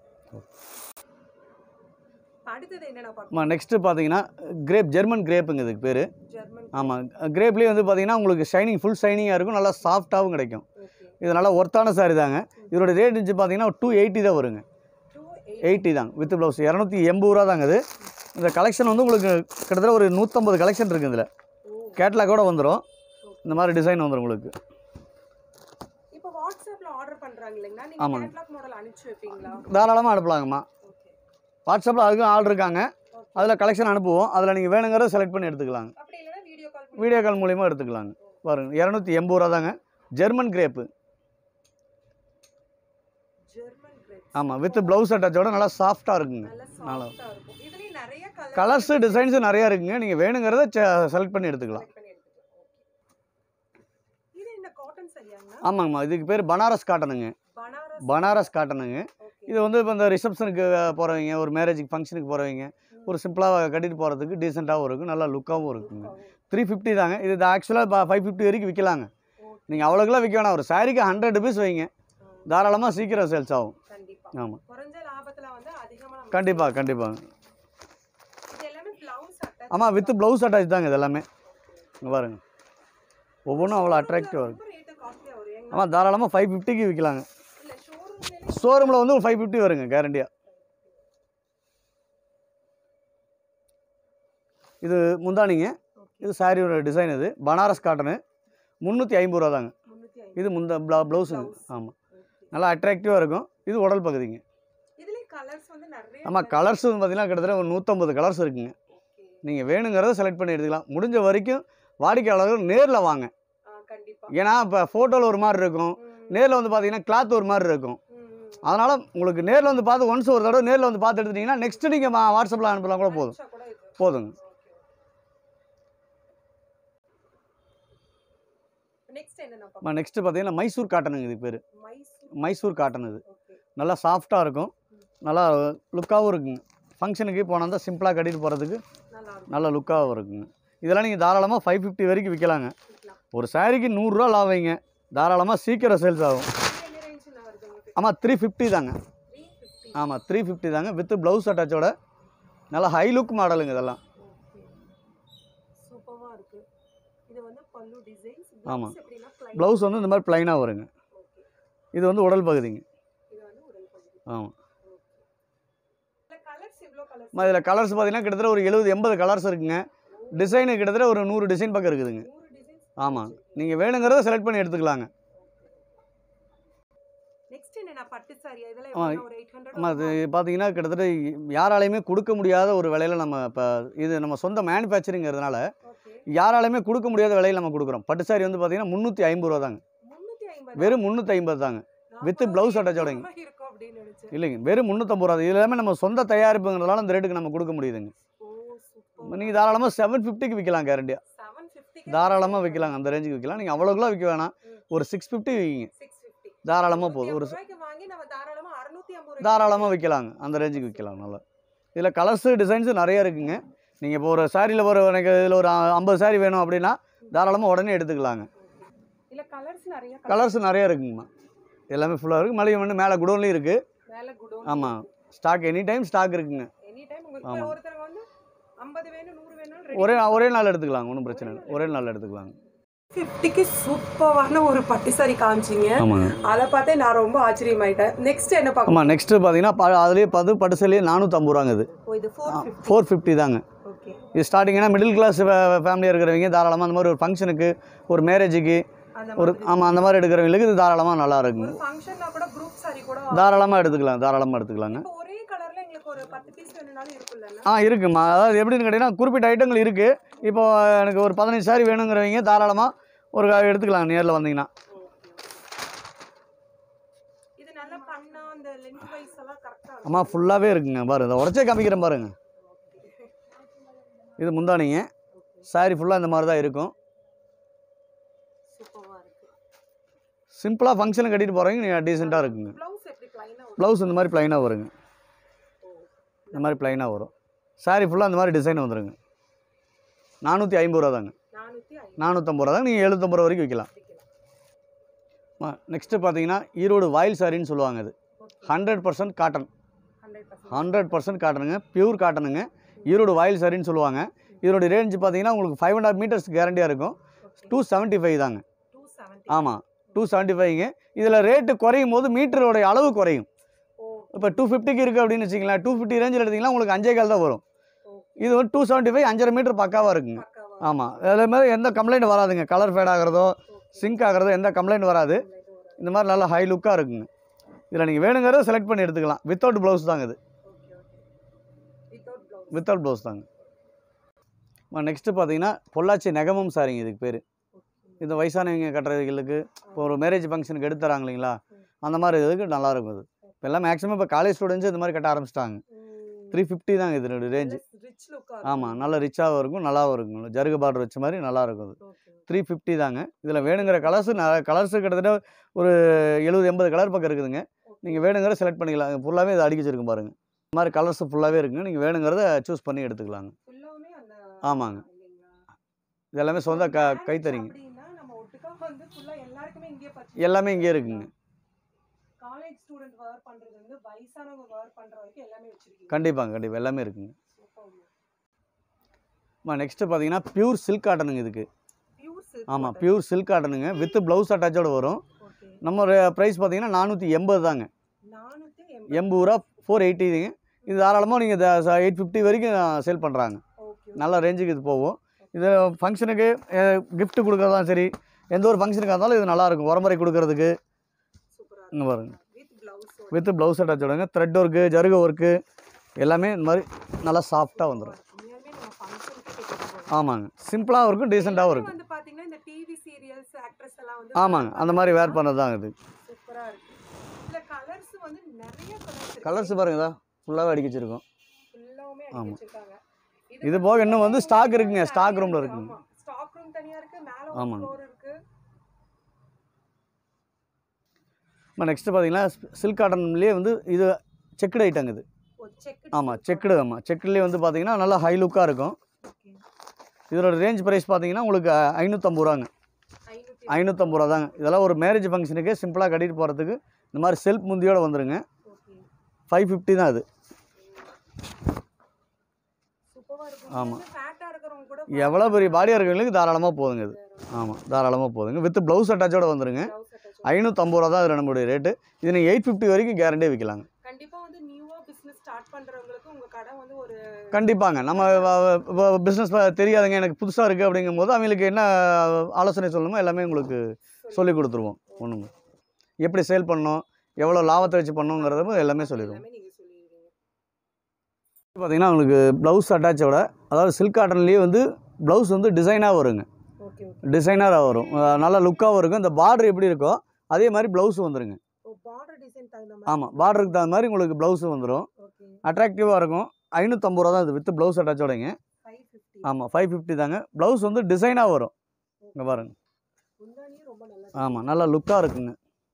அடுத்தது என்னென்ன பார்க்கணும் ஆமாம் நெக்ஸ்ட்டு பார்த்தீங்கன்னா கிரேப் ஜெர்மன் கிரேப்புங்க இதுக்கு பேர் ஜெர்மன் ஆமாம் கிரேப்லேயே வந்து பார்த்தீங்கன்னா உங்களுக்கு ஷைனிங் ஃபுல் ஷைனிங்காக இருக்கும் நல்லா சாஃப்டாகவும் கிடைக்கும் ஓகே இது நல்லா ஒர்த்தான சாரி தாங்க இதோட ரேட் வச்சு பார்த்தீங்கன்னா டூ எயிட்டி தான் வருங்க 280 எயிட்டி தாங்க வித் ப்ளவுஸ் இரநூத்தி எண்பது ரூபா தாங்க இது இந்த கலெக்ஷன் வந்து உங்களுக்கு கிட்டத்தட்ட ஒரு நூற்றம்பது கலெக்ஷன் இருக்குது இதில் ஓ கேட்லாகோட வந்துடும் இந்த மாதிரி டிசைன் வந்துடும் உங்களுக்கு இப்போ வாட்ஸ்அப்ல ஆர்டர் பண்றாங்க இல்லைங்களா நீங்க ஆமாங்க. கேட்லாக் மாடல் அனுப்பிச்சு வைப்பீங்களா தாராளமாக அனுப்பலாங்கம்மா ஓகே வாட்ஸ்அப்பில் அதுக்கும் ஆள் இருக்காங்க ஓகே அதில் கலெக்ஷன் அனுப்புவோம் அதில் நீங்கள் வேணுங்கிறத செலக்ட் பண்ணி எடுத்துக்கலாங்க அப்படி இல்லைன்னா வீடியோ கால் வீடியோ கால் மூலியமாக எடுத்துக்கலாங்க பாருங்க இரநூத்தி எண்பது ரூபா தாங்க ஜெர்மன் கிரேப்பு ஜெர்மன் கிரேப் ஆமாம் வித் ப்ளவுஸ் அட்டாச்சோட நல்லா சாஃப்டாக இருக்குங்க நல்ல நல்லா. சாஃப்ட்டா இருக்கும் இதுலயும் நிறைய கலர் கலர்ஸு டிசைன்ஸு நிறையா இருக்குங்க நீங்கள் வேணுங்கிறத செலக்ட் பண்ணி எடுத்துக்கலாம் பண்ணி எடுத்துக்கலாம் ஓகே இது என்ன காட்டன் சரியாங்கண்ணா ஆமாங்கம்மா இதுக்கு பேர் பனாரஸ் காட்டனுங்க பனாரஸ் பனாரஸ் காட்டனுங்க ஓகே இது வந்து இப்போ இந்த ரிசப்ஷனுக்கு போகிறவங்க ஒரு மேரேஜுக்கு ஃபங்க்ஷனுக்கு போகிறவங்க ஒரு சிம்பிளாக கட்டிட்டு போகிறதுக்கு டீசெண்டாகவும் இருக்கும் நல்லா லுக்காகவும் இருக்குங்க த்ரீ ஃபிஃப்டி தாங்க இது ஆக்சுவலாக இப்போ ஃபைவ் ஃபிஃப்டி வரைக்கும் விற்கலாங்க நீங்கள் அவ்வளோக்கெல்லாம் விற்க வேணாம் ஒரு சாரிக்கு ஹண்ட்ரட் ருபீஸ் வைங்க தாராளமாக சீக்கிரம் சேல்ஸ் ஆகும் கண்டிப்பா ஆமாம் குறைஞ்ச லாபத்துல வந்து அதிகமா நம்ம கண்டிப்பாக கண்டிப்பாங்க இது எல்லாமே பிளவுஸ் அட்டாச் ஆமாம் வித் ப்ளவுஸ் அட்டாச் தாங்க இது எல்லாமே இங்கே பாருங்க ஒவ்வொன்றும் அவ்வளோ அட்ராக்டிவாக இருக்கும் ரேட்டு காஸ்ட்லியா வரும் எங்க ஆமாம் தாராளமாக ஃபைவ் ஃபிஃப்டிக்கு விற்கலாங்க இல்ல ஷோரூம்ல ஷோரூமில் வந்து ஒரு ஃபைவ் ஃபிஃப்டி வருங்க கேரண்டியாக இது முந்தானிங்க இது சாரியோட டிசைன் இது பனாரஸ் காட்டனு முந்நூற்றி ஐம்பது ரூபா தாங்க முன்னூத்தி ஐம்பது இது முந்த ப்ளா ப்ளவுஸுங்க ஆமாம் நல்லா அட்ராக்டிவாக இருக்கும் இது உடல் பகுதிங்க இதுலயும் கலர்ஸ் வந்து நிறைய ஆமாம் கலர்ஸ் வந்து பார்த்தீங்கன்னா கிட்டத்தட்ட ஒரு நூற்றம்பது கலர்ஸ் இருக்குங்க நீங்கள் வேணுங்கிறத செலக்ட் பண்ணி எடுத்துக்கலாம் முடிஞ்ச வரைக்கும் வாடிக்கையாளர்கள் நேரில் வாங்க கண்டிப்பா ஏன்னா இப்போ ஃபோட்டோவில் ஒரு மாதிரி இருக்கும் நேரில் வந்து பார்த்தீங்கன்னா கிளாத் ஒரு மாதிரி இருக்கும் அதனால் உங்களுக்கு நேரில் வந்து பார்த்து ஒன்ஸ் ஒரு தடவை நேரில் வந்து பார்த்து எடுத்துட்டிங்கன்னா நெக்ஸ்ட்டு நீங்கள் வாட்ஸ்அப்பில் அனுப்பலாம் கூட போதும் கூட இது போதுங்க நெக்ஸ்ட் என்ன நெக்ஸ்ட்டு பார்த்தீங்கன்னா மைசூர் காட்டனுங்க இது பேர் மைசூர் மைசூர் காட்டன் இது ஓகே நல்லா சாஃப்டாக இருக்கும் நல்லா லுக்காகவும் இருக்குங்க ஃபங்க்ஷனுக்கு போனால் தான் சிம்பிளாக கட்டிட்டு போகிறதுக்கு நல்லா இருக்கும் நல்ல லுக்காகவும் இருக்குங்க இதெல்லாம் நீங்கள் தாராளமாக ஃபைவ் ஃபிஃப்டி வரைக்கும் விற்கலாங்க விக்கலாம். ஒரு சாரிக்கு நூறுரூவா லாபங்க தாராளமாக சீக்கிரம் சேல்ஸ் ஆகும் இது என்ன ரேஞ்ச்ல வருது உங்களுக்கு ஆமாம் த்ரீ ஃபிஃப்டி தாங்க 350 ஆமாம் த்ரீ ஃபிஃப்டி தாங்க வித் ப்ளவுஸ் அட்டாச்சோட நல்லா ஹை லுக் மாடலுங்க இதெல்லாம் சூப்பரா இருக்கு இது வந்து பல்லு டிசைன்ஸ் ஆமா. எப்படின்னா plain. ப்ளவுஸ் வந்து இந்த மாதிரி ப்ளைனாக வருங்க Okay. இது வந்து உடல் பகுதிங்க இது வந்து உடல் பகுதி ஆமாம் இல்ல கலர்ஸ் இவ்ளோ கலர்ஸ் இதில் கலர்ஸ் பார்த்தீங்கன்னா கிட்டத்தட்ட ஒரு எழுபது எண்பது கலர்ஸ் இருக்குங்க டிசைனு கிட்டத்தட்ட ஒரு நூறு டிசைன் பக்கம் இருக்குதுங்க 100 டிசைன்ஸ் ஆமாம் நீங்கள் வேணுங்கிறத செலக்ட் பண்ணி எடுத்துக்கலாங்க நெக்ஸ்ட் என்ன பட்டு சாரி இதெல்லாம் ஆமா. எவ்வளவு ஒரு 800 ஆமாம் அது பார்த்தீங்கன்னா கிட்டத்தட்ட யாராலையுமே கொடுக்க முடியாத ஒரு விலையில் நம்ம இப்போ இது நம்ம சொந்த மேனுஃபேக்சரிங்கிறதுனால ஓகே யாராலையுமே கொடுக்க முடியாத விலையில் நம்ம கொடுக்குறோம் பட்டு சாரி வந்து பார்த்தீங்கன்னா முந்நூற்றி ஐம்பது ரூபா தாங்க 350 வெறும் முந்நூற்றி ஐம்பது தாங்க with நான் blouse பாத்தா attached-ஓடங்க. 800 இருக்கும் அப்படின்னு நினைச்சேன் இல்லைங்க வெறும் முந்நூற்றம்பது ரூபா இது எல்லாமே நம்ம சொந்த தயாரிப்புங்கிறதுனால அந்த ரேட்டுக்கு நம்ம கொடுக்க முடியுதுங்க ஓ சூப்பர் நீங்கள் தாராளமாக செவன் ஃபிஃப்டிக்கு விற்கலாம் கேரண்டியாக 750 தாராளமாக விற்கலாங்க அந்த ரேஞ்சுக்கு விற்கலாம் நீங்கள் அவ்வளோக்குலாம் விற்க வேணாம் ஒரு சிக்ஸ் ஃபிஃப்டி விற்கிங்க 650 தாராளமாக போதும் ஒரு ரூபாய்க்கு வாங்கி நம்ம தாராளமா 650 தாராளமாக விற்கலாங்க அந்த ரேஞ்சுக்கு விற்கலாம் நல்லா இதில் கலர்ஸு டிசைன்ஸு நிறைய இருக்குங்க நீங்கள் இப்போ ஒரு சாரியில் ஒரு எனக்கு இதில் ஒரு ஐம்பது சாரி வேணும் அப்படின்னா தாராளமாக உடனே எடுத்துக்கலாங்க இல்ல கலர்ஸ் நிறைய கலர்ஸ் நிறைய இருக்குங்கம்மா எல்லாமே ஃபுல்லாக இருக்குது மளிகை வந்து மேலே குடோன்லேயும் இருக்குது மேல குடோன் ஆமாம் ஸ்டாக் எனி டைம் ஸ்டாக் இருக்குங்க எனி டைம் உங்களுக்கு ஆமா. இப்ப ஒருத்தர் வந்து 50 வேணும் 100 வேணும் ஒரே ஒரே நாள் எடுத்துக்கலாங்க ஒன்றும் பிரச்சனை இல்லை ஒரே நாள் எடுத்துக்கலாங்க 50க்கு சூப்பரான ஒரு பட்டு சாரி காமிச்சீங்க ஆமாங்க அதை பார்த்தே நான் ரொம்ப ஆச்சரியமாயிட்டேன் நெக்ஸ்ட் என்ன பார்க்க ஆமாம் நெக்ஸ்ட்டு பார்த்தீங்கன்னா ப அதுலேயே பது பட்டு சேலையே நானூற்றம்பது ரூபாங்க இது ஓ இது 450 ஃபோர் ஃபிஃப்டி தாங்க ஓகே இது ஸ்டார்டிங்னா மிடில் கிளாஸ் ஃபேமிலியாக இருக்கிறவங்க தாராளமாக அந்த மாதிரி ஒரு ஃபங்க்ஷனுக்கு ஒரு மேரேஜுக்கு அந்த ஒரு மாதிரி ஆமாம் அந்த மாதிரி எடுக்கிறவங்களுக்கு இது தாராளமாக நல்லா இருக்குங்க ஒரு ஃபங்க்ஷன்னா கூட குரூப் சாரி கூட தாராளமாக எடுத்துக்கலாம் தாராளமாக எடுத்துக்கலாங்க இப்போ ஒரே கலர்ல எங்களுக்கு ஒரு 10 பீஸ் வேணும்னாலும் இருக்குல்ல ஆ இருக்குமா அதாவது எப்படின்னு கேட்டிங்கன்னா குறிப்பிட்ட ஐட்டங்கள் இருக்குது இப்போ எனக்கு ஒரு பதினஞ்சு சாரி வேணுங்கிறவங்க தாராளமாக ஒரு எடுத்துக்கலாம் நேரில் வந்தீங்கன்னா இது நல்லா பண்ணா அந்த லென்த் வைஸ் எல்லாம் கரெக்டா இருக்கும் ஆமாம் ஃபுல்லாகவே இருக்குங்க பாருங்க இதை உடச்சே காமிக்கிறேன் பாருங்க இது முந்தானிங்க சாரி ஃபுல்லாக இந்த மாதிரி தான் இருக்கும் சூப்பரா இருக்கு சிம்பிளாக ஃபங்க்ஷனுக்கு கட்டிட்டு போகிறவங்க நீங்கள் டீசெண்டாக இருக்குங்க ப்ளவுஸ் எப்படி ப்ளைனா வரும் ப்ளவுஸ் இந்த மாதிரி ப்ளைனாக வருங்க இந்த மாதிரி ப்ளைனாக வரும் சாரி ஃபுல்லாக இந்த மாதிரி டிசைன் வந்துருங்க நானூற்றி ஐம்பது ரூபா தாங்க 450 நானூற்றம்பது ரூபா தாங்க நீங்கள் எழுநூத்தம்பது ரூபா வரைக்கும் விற்கலாம் நெக்ஸ்ட்டு பார்த்தீங்கன்னா ஈரோடு வாயில் சாரின்னு சொல்லுவாங்க இது hundred percent cotton 100% hundred percent காட்டனுங்க பியூர் காட்டனுங்க ஈரோடு வாயில் சாரின்னு சொல்லுவாங்க இதோட ரேஞ்ச் பார்த்தீங்கன்னா உங்களுக்கு ஃபைவ் அண்ட் ஹாஃப் மீட்டர்ஸ் கேரண்டியாக இருக்கும் டூ செவன்ட்டி ஃபைவ் தாங்க 270 ஆமாம் டூ செவன்ட்டி ஃபைவ்ங்க இதில் ரேட்டு குறையும் போது மீட்டரோட அளவு குறையும் ஓ இப்போ டூ ஃபிஃப்டிக்கு இருக்குது அப்படின்னு வச்சிங்களேன் டூ ஃபிஃப்டி ரேஞ்சில் எடுத்திங்கன்னா உங்களுக்கு அஞ்சே கால் தான் வரும் ஓ இது வந்து டூ செவன்ட்டி ஃபைவ் அஞ்சரை மீட்டர் பக்காவாக இருக்குங்க பக்காவா ஆமாம் அதில் மாதிரி எந்த கம்ப்ளைண்ட் வராதுங்க கலர் ஃபேட் ஆகிறதோ சிங்க் ஆகிறதோ எந்த கம்ப்ளைண்ட் வராது இந்த மாதிரி நல்லா ஹை லுக்காக இருக்குங்க இதில் நீங்கள் வேணுங்கிறத செலக்ட் பண்ணி எடுத்துக்கலாம் வித்தவுட் ப்ளவுஸ் தாங்க இது okay okay without blouse without blouse தாங்க நெக்ஸ்ட்டு பார்த்தீங்கன்னா பொள்ளாச்சி நெகமம் சாரிங்க இதுக்கு பேர் இந்த வயசானவங்க கட்டுறதுகளுக்கு இப்போ ஒரு மேரேஜ் ஃபங்க்ஷனுக்கு எடுத்து தராங்க இல்லைங்களா அந்த மாதிரி இதுக்கு நல்லா இருக்கும் இது இப்போ எல்லாம் மேக்ஸிமம் இப்போ காலேஜ் ஸ்டூடெண்ட்ஸ் இந்த மாதிரி கட்ட ஆரம்பிச்சிட்டாங்க த்ரீ ஃபிஃப்டி தாங்க இதனோட ரேஞ்சு ரிச் லுக்கா ஆமாம் நல்ல ரிச்சாகவும் இருக்கும் நல்லாவும் இருக்கும் ஜருகு பார்டர் வச்ச மாதிரி நல்லா இருக்கும் அது ஓகே த்ரீ ஃபிஃப்டி தாங்க இதில் வேணுங்கிற கலர்ஸு கலர்ஸு கிட்டத்தட்ட ஒரு எழுபது எண்பது கலர் பக்கம் இருக்குதுங்க நீங்கள் வேணுங்கிற செலக்ட் பண்ணிக்கலாம் ஃபுல்லாகவே இது அடிக்க வச்சிருக்கும் பாருங்கள் இந்த மாதிரி கலர்ஸ் ஃபுல்லாகவே இருக்குங்க நீங்கள் வேணுங்கிறத சூஸ் பண்ணி எடுத்துக்கலாங்க ஃபுல்லாவுமே அந்த ஆமாங்க இல்லைங்களா இது எல்லாமே சொந்த க Marriage கைத்தறிங்க அப்படின்னா நம்ம ஒட்டுக்கா வந்து ஃபுல்லா எல்லாருக்குமே இங்கே பர்ச்சேஸ் எல்லாமே இங்கே இருக்குங்க காலேஜ் ஸ்டூடெண்ட் வேர் பண்றது வந்து வயசானவங்க வேர் பண்ற வரைக்கும் எல்லாமே வச்சிருக்கீங்க கண்டிப்பாங்க கண்டிப்பாக எல்லாமே இருக்குங்க சூப்பர் அம்மா நெக்ஸ்ட்டு பார்த்தீங்கன்னா பியூர் சில்க் காட்டனுங்க இதுக்கு பியூர் சில்க் ஆமாம் பியூர் சில்க் காட்டனுங்க வித் ப்ளவுஸ் அட்டாச்சோட வரும் ஓகே நம்ம ப்ரைஸ் பார்த்தீங்கன்னா நானூற்றி எண்பது தாங்க நானூத்தி எண்பது ரூபா ஃபோர் எயிட்டிங்க இது தாராளமாக நீங்கள் எயிட் ஃபிஃப்டி வரைக்கும் சேல் பண்ணுறாங்க ஓகே நல்ல ரேஞ்சுக்கு இது போகும் இது ஃபங்க்ஷனுக்கு gift கொடுக்குறதாலும் சரி எந்த ஒரு ஃபங்க்ஷனுக்காக இருந்தாலும் இது நல்லாயிருக்கும் உரமுறை கொடுக்கறதுக்கு சூப்பரா இங்கே பாருங்க வித் பிளவுஸ் வித் ப்ளவுஸ் அட்டாச்சோடங்க த்ரெட் ஒர்க்கு ஜருக ஒர்க்கு எல்லாமே இந்த மாதிரி நல்லா சாஃப்டாக வந்துடும் உண்மையாலுமே நம்ம ஃபங்க்ஷனுக்கு கேட்கணும் ஆமாங்க சிம்பிளாகவும் இருக்கும் டீசெண்டாகவும் இருக்கும் வந்து பாத்தீங்கன்னா இந்த டிவி சீரியல்ஸ் ஆக்ட்ரஸ் எல்லாம் வந்து ஆமாங்க அந்த மாதிரி வேர் பண்ணது தான் இது சூப்பரா இருக்கு இதுல கலர்ஸ் வந்து நிறைய கலர்ஸ் கலர்ஸ் பாருங்கதா ஃபுல்லாகவே அடிக்க வச்சிருக்கோம் ஃபுல்லாவுமே ஆமா. அடிச்சு வச்சிருக்காங்க இது போக இன்னும் வந்து stock இருக்குங்க, stock roomல இருக்குங்க. ஸ்டாக் ரூம் தனியா இருக்கு மேல ஒரு ஆமாங்க. ஃப்ளோர் இருக்கு இப்போ நெக்ஸ்ட்டு பார்த்தீங்கன்னா சில்க் காட்டன்லேயே வந்து இது செக்குடு ஐட்டங்க இது ஒரு செக் ஆமாம் செக்குடு ஆமாம் செக்குலேயே வந்து பார்த்தீங்கன்னா நல்லா ஹை லுக்காக இருக்கும் ஓகே இதோட ரேஞ்ச் ப்ரைஸ் பார்த்தீங்கன்னா உங்களுக்கு ஐநூற்றம்பது ரூபாங்க ஐநூத்தி ஐநூற்றம்பது ரூபா தாங்க இதெல்லாம் ஒரு மேரேஜ் ஃபங்க்ஷனுக்கு சிம்பிளாக கட்டிட்டு போகிறதுக்கு இந்த மாதிரி செல்ஃப் முந்தியோட வந்துருங்க ஓகே ஃபைவ் ஃபிஃப்டி தான் அது சூப்பரா இருக்கு ஆமா. ஃபேட்டா இருக்கிறவங்க கூட எவ்வளோ பெரிய பாடியாக இருக்கிறவங்களுக்கு தாராளமாக போதுங்க இது ஆமாம் தாராளமாக போதுங்க வித் ப்ளவுஸ் அட்டாச்சோட வந்துருங்க Blouse attach ஐநூற்றம்பது ரூபா தான் இதில் நம்மளுடைய ரேட்டு இது நீங்கள் எயிட் ஃபிஃப்டி வரைக்கும் கேரண்டியே விற்கலாங்க கண்டிப்பா வந்து நியூவா பிசினஸ் ஸ்டார்ட் பண்றவங்களுக்கு உங்க கடை வந்து ஒரு கண்டிப்பாங்க நம்ம பிஸ்னஸ் தெரியாதுங்க எனக்கு புதுசாக இருக்குது அப்படிங்கும்போது அவங்களுக்கு என்ன ஆலோசனை சொல்லணுமோ எல்லாமே உங்களுக்கு சொல்லி கொடுத்துருவோம் ஒன்றுங்க எப்படி சேல் பண்ணணும் எவ்வளோ லாபத்தை வச்சு பண்ணணுங்கிறத எல்லாமே சொல்லிடுவோம் எல்லாமே நீங்க சொல்லிடுவீங்க பார்த்தீங்கன்னா உங்களுக்கு ப்ளவுஸ் அட்டாச்சோட அதாவது சில்க் காட்டன்லேயே வந்து ப்ளவுஸ் வந்து டிசைனாக வருங்க ஓகே ஓகே டிசைனராக வரும் அஹ் நல்லா லுக்காகவும் இருக்கும் இந்த பார்டர் எப்படி இருக்கோ அதே மாதிரி ப்ளவுஸ் வந்துருங்க ஓ பார்டர் டிசைன் தகுந்த மாதிரி ஆமாம் பார்டருக்கு தகுந்த மாதிரி உங்களுக்கு ப்ளவுஸ் வந்துடும் ஓகே அட்ராக்டிவாக இருக்கும் ஐநூற்றம்பது ரூபா தான் இது வித் ப்ளவுஸ் அட்டாச்சோடைங்க 550 ஆமாம் ஃபைவ் ஃபிஃப்டி தாங்க ப்ளவுஸ் வந்து டிசைனாக வரும் இங்கே பாருங்க முந்தானியும் ரொம்ப நல்லா ஆமாம் நல்லா லுக்காக இருக்குங்க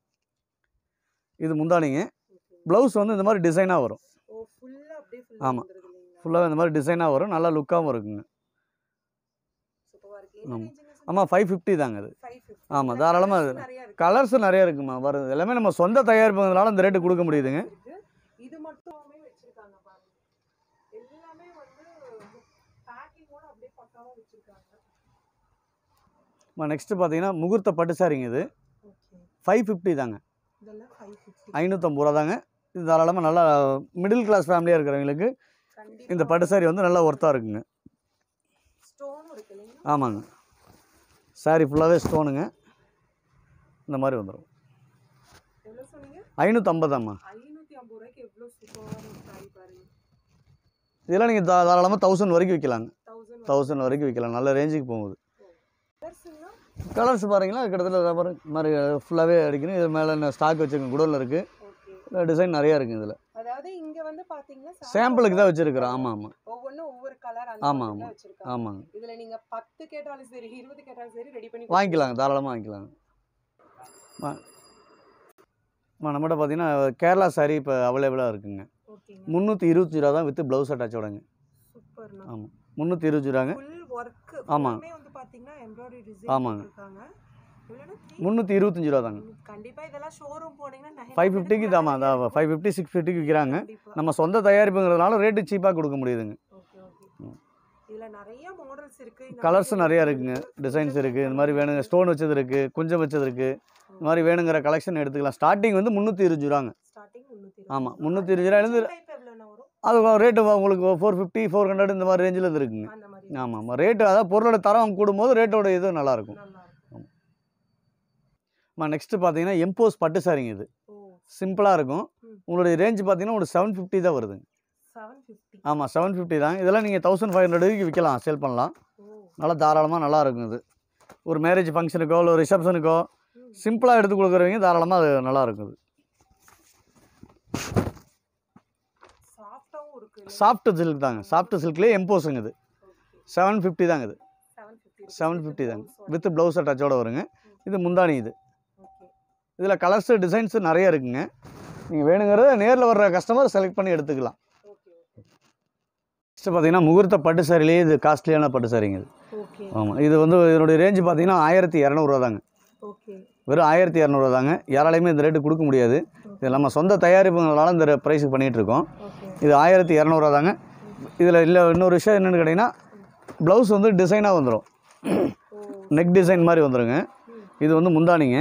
இது முந்தானிங்க ஓகே ப்ளவுஸ் வந்து இந்த மாதிரி டிசைனாக வரும் ஓ ஃபுல்லா அப்படியே ஃபுல்லா ஆமா. வந்துருது இல்லைங்களா ஃபுல்லாக இந்த மாதிரி டிசைனாக வரும் நல்லா லுக்காகவும் இருக்குங்க சூப்பரா இருக்கு என்ன ஆமா. ரேஞ்சுங்க ஆமாம் ஃபைவ் ஃபிஃப்டி தாங்க அது 550 ஆமா, இதுல தாராளமா colours அது- நிறைய இருக்கு கலர்ஸ் நிறைய இருக்குமா வருது எல்லாமே நம்ம சொந்த தயாரிப்புங்கிறதுனால இந்த ரேட்டு கொடுக்க முடியுதுங்க இருக்கு. இது மட்டுமே வச்சிருக்காங்க பாருங்க எல்லாமே வந்து பேக்கிங்கோட அப்படியே பக்காவா வச்சிருக்காங்க நெக்ஸ்ட்டு பார்த்தீங்கன்னா முகூர்த்த பட்டு சாரிங்க இது ஓகே ஃபைவ் ஃபிஃப்டி தாங்க இதெல்லாம் 550 ஐநூற்றம்பது ரூபா தாங்க இது தாராளமாக நல்லா மிடில் கிளாஸ் ஃபேமிலியாக இருக்கிறவங்களுக்கு கண்டிப்பா இந்த பட்டு சாரி வந்து நல்லா ஒர்த்தாக இருக்குங்க ஸ்டோனும் இருக்கு இல்லைங்களா ஆமாங்க சாரி ஃபுல்லாகவே ஸ்டோனுங்க இந்த மாதிரி வந்துடும் எவ்வளவு சொன்னீங்க ஐநூற்றம்பதாம்மா ஐநூத்தி ஐம்பது ரூபாய்க்கு எவ்வளவு சூப்பரான ஒரு சாரி பாருங்க இதெல்லாம் நீங்கள் தாராளமாக தௌசண்ட் வரைக்கும் விற்கலாங்க தௌசண்ட் தௌசண்ட் வரைக்கும் விற்கலாம் நல்ல ரேஞ்சுக்கு போகுது கலர்ஸ்னா கலர்ஸ் பாருங்களா கிட்டத்தட்ட இதோ பாருங்க இந்த மாதிரி ஃபுல்லாகவே அடிக்கணும் இது மேலே ஸ்டாக் வச்சுருக்கோங்க குடோனில் இருக்குது ஓகே டிசைன் நிறையா இருக்குது இதில் அதாவது இங்க வந்து பாத்தீங்கன்னா சாம்பிளுக்கு தான் வச்சுருக்குறோம் ஆமாம் ஆமாம் ஒவ்வொன்றும் ஒவ்வொரு கலர் ஆமா, அந்த ஆமா. மாதிரி வச்சிருக்காங்க ஆமாங்க இதுல நீங்க பத்து கேட்டாலும் சரி இருபது கேட்டாலும் சரி ரெடி பண்ணி வாங்கிக்கலாங்க தாராளமாக வாங்கிக்கலாங்க மா- மா, நம்மகிட்ட பார்த்தீங்கன்னா கேரளா சாரி இப்போ அவைலபிளாக இருக்குங்க ஓகேங்க முந்நூற்றி இருபத்தி ரூபா தான் வித் ப்ளவுஸ் அட்டாச்சோடங்க சூப்பர்ண்ணா ஆமாம் முந்நூற்றி இருபத்தி ரூபாங்க ஃபுல் ஒர்க் ஆமா. ஃபுல்லுமே வந்து பாத்தீங்கன்னா எம்ப்ராய்டரி டிசைன் ஆமாங்க. இருக்காங்க எவ்வளோனா முந்நூற்றி இருபத்தஞ்சி ரூபா தாங்க கண்டிப்பா இதெல்லாம் ஷோரூம் போனீங்கன்னா ஃபைவ் ஃபிஃப்டிக்கு தாமா அதான் ஃபைவ் ஃபிஃப்டி சிக்ஸ் ஃபிஃப்டிக்கு விற்கிறாங்க கண்டிப்பா நம்ம சொந்த தயாரிப்புங்கிறதுனால ரேட்டு சீப்பாக கொடுக்க முடியுதுங்க ஓகே ஓகே இதுல நிறைய மாடல்ஸ் இருக்கு இந்த கலர்ஸ் மாதிரி நிறையா இருக்குங்க டிசைன்ஸ் இருக்குது இந்த மாதிரி வேணுங்க ஸ்டோன் வச்சது இருக்குது குஞ்சம் வச்சது இருக்குது இந்த மாதிரி வேணுங்கிற கலெக்ஷன் எடுத்துக்கலாம் ஸ்டார்டிங் வந்து முந்நூற்றி இருபது ரூபாங்க ஸ்டார்டிங் முந்நூற்றி ஆமா, 320 ரூபாயிலிருந்து- டைப் எவ்வளோண்ணா வரும் அது ரேட்டு உங்களுக்கு ஃபோர் ஃபிஃப்டி ஃபோர் ஹண்ட்ரட் இந்த மாதிரி ரேஞ்சில் இருந்து இருக்குங்க அந்த மாதிரி ஆமாம் ஆமாம் ரேட்டு அதாவது பொருளோட தரம் கூடும்போது ரேட்டோட இது நல்லாயிருக்கும் நல்லா இருக்கும் ஆமாம் நெக்ஸ்ட்டு பார்த்தீங்கன்னா எம்போஸ் பட்டு சாரிங்க இது ஓ சிம்பிளாக இருக்கும் ம். உங்களுடைய ரேஞ்ச் பார்த்தீங்கன்னா ஒரு செவன் ஃபிஃப்டி தான் வருதுங்க செவன் ஃபிஃப்டி ஆமாம் செவன் ஃபிஃப்டி தான் இதெல்லாம் நீங்கள் தௌசண்ட் ஃபைவ் ஹண்ட்ரடுக்கு விற்கலாம் சேல் பண்ணலாம் ஓ நல்லா தாராளமாக நல்லா இருக்கும் இது ஒரு மேரேஜ் ஃபங்க்ஷனுக்கோ இல்லை ஒரு ரிசப்ஷனுக்கோ ம். சிம்பிளாக எடுத்து கொடுக்குறவங்க தாராளமாக அது நல்லா இருக்குது சாஃப்டாகவும் இருக்கு சாஃப்ட் சில்க் தாங்க சாஃப்ட் சில்க்லேயே எம்போஸுங்க இது செவன் ஃபிஃப்டி தாங்க இது செவன் ஃபிஃப்டி செவன் ஃபிஃப்டி தாங்க வித் ப்ளவுஸ் அட்டாச்சோட வருங்க இது முந்தானி இது ஓகே இதில் கலர்ஸு டிசைன்ஸு நிறைய இருக்குங்க நீங்கள் வேணுங்கிறத நேரில் வர்ற கஸ்டமர் செலக்ட் பண்ணி எடுத்துக்கலாம் ஓகே நெக்ஸ்ட்டு பார்த்தீங்கன்னா முகூர்த்த பட்டு சாரிலேயே இது காஸ்ட்லியான பட்டு சாரிங்க இது ஓகே ஆமாம் இது வந்து இதனுடைய ரேஞ்சு பார்த்தீங்கன்னா ஆயிரத்தி இரநூறுவா தாங்க ஓகே வெறும் ஆயிரத்தி இரநூறுவா தாங்க யாராலையுமே இந்த ரேட்டு கொடுக்க முடியாது இது நம்ம சொந்த தயாரிப்புங்களால இந்த ப்ரைஸுக்கு பண்ணிகிட்ருக்கோம் இது ஆயிரத்தி இரநூறுவா தாங்க இதில் இல்லை இன்னொரு விஷயம் என்னென்னு கேட்டிங்கன்னா ப்ளவுஸ் வந்து டிசைனாக வந்துடும் நெக் டிசைன் மாதிரி வந்துடுங்க இது வந்து முந்தானிங்க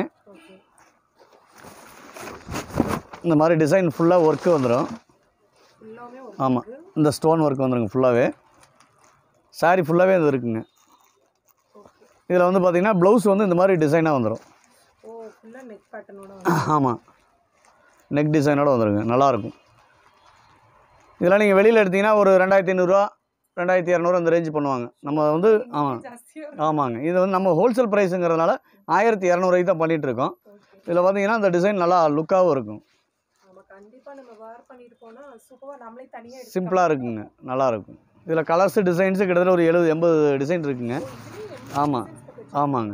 இந்த மாதிரி டிசைன் ஃபுல்லாக ஒர்க்கு வந்துடும் ஆமாம் இந்த ஸ்டோன் ஒர்க் வந்துருங்க ஃபுல்லாகவே saree ஃபுல்லாகவே இது இருக்குங்க இதில் வந்து பார்த்திங்கன்னா ப்ளவுஸ் வந்து இந்த மாதிரி டிசைனாக வந்துடும் ஓ ஃபுல்லாக நெக் பேட்டர்னோட ஆமாம் நெக் டிசைனோட வந்துருங்க நல்லாயிருக்கும் இதெல்லாம் நீங்கள் வெளியில் எடுத்தீங்கன்னா ஒரு ரெண்டாயிரத்தி ஐநூறுரூவா ரெண்டாயிரத்தி இரநூறு அந்த ரேஞ்ச் பண்ணுவாங்க நம்ம வந்து ஆமாம் ஜாஸ்தியாக ஆமாங்க இது வந்து நம்ம ஹோல்சேல் ப்ரைஸுங்கிறதுனால ஆயிரத்தி இரநூறுக்கு தான் பண்ணிகிட்டு இருக்கோம் இதில் பார்த்தீங்கன்னா இந்த டிசைன் நல்லா லுக்காகவும் இருக்கும் நம்ம கண்டிப்பாக நம்ம வேர் பண்ணிட்டு போனால் சூப்பராக நம்மளே தனியாக சிம்பிளாக இருக்குங்க நல்லா இருக்கும் இதில் கலர்ஸு டிசைன்ஸு கிட்டத்தட்ட ஒரு எழுபது எண்பது டிசைன் இருக்குங்க ஆமாம் ஆமாங்க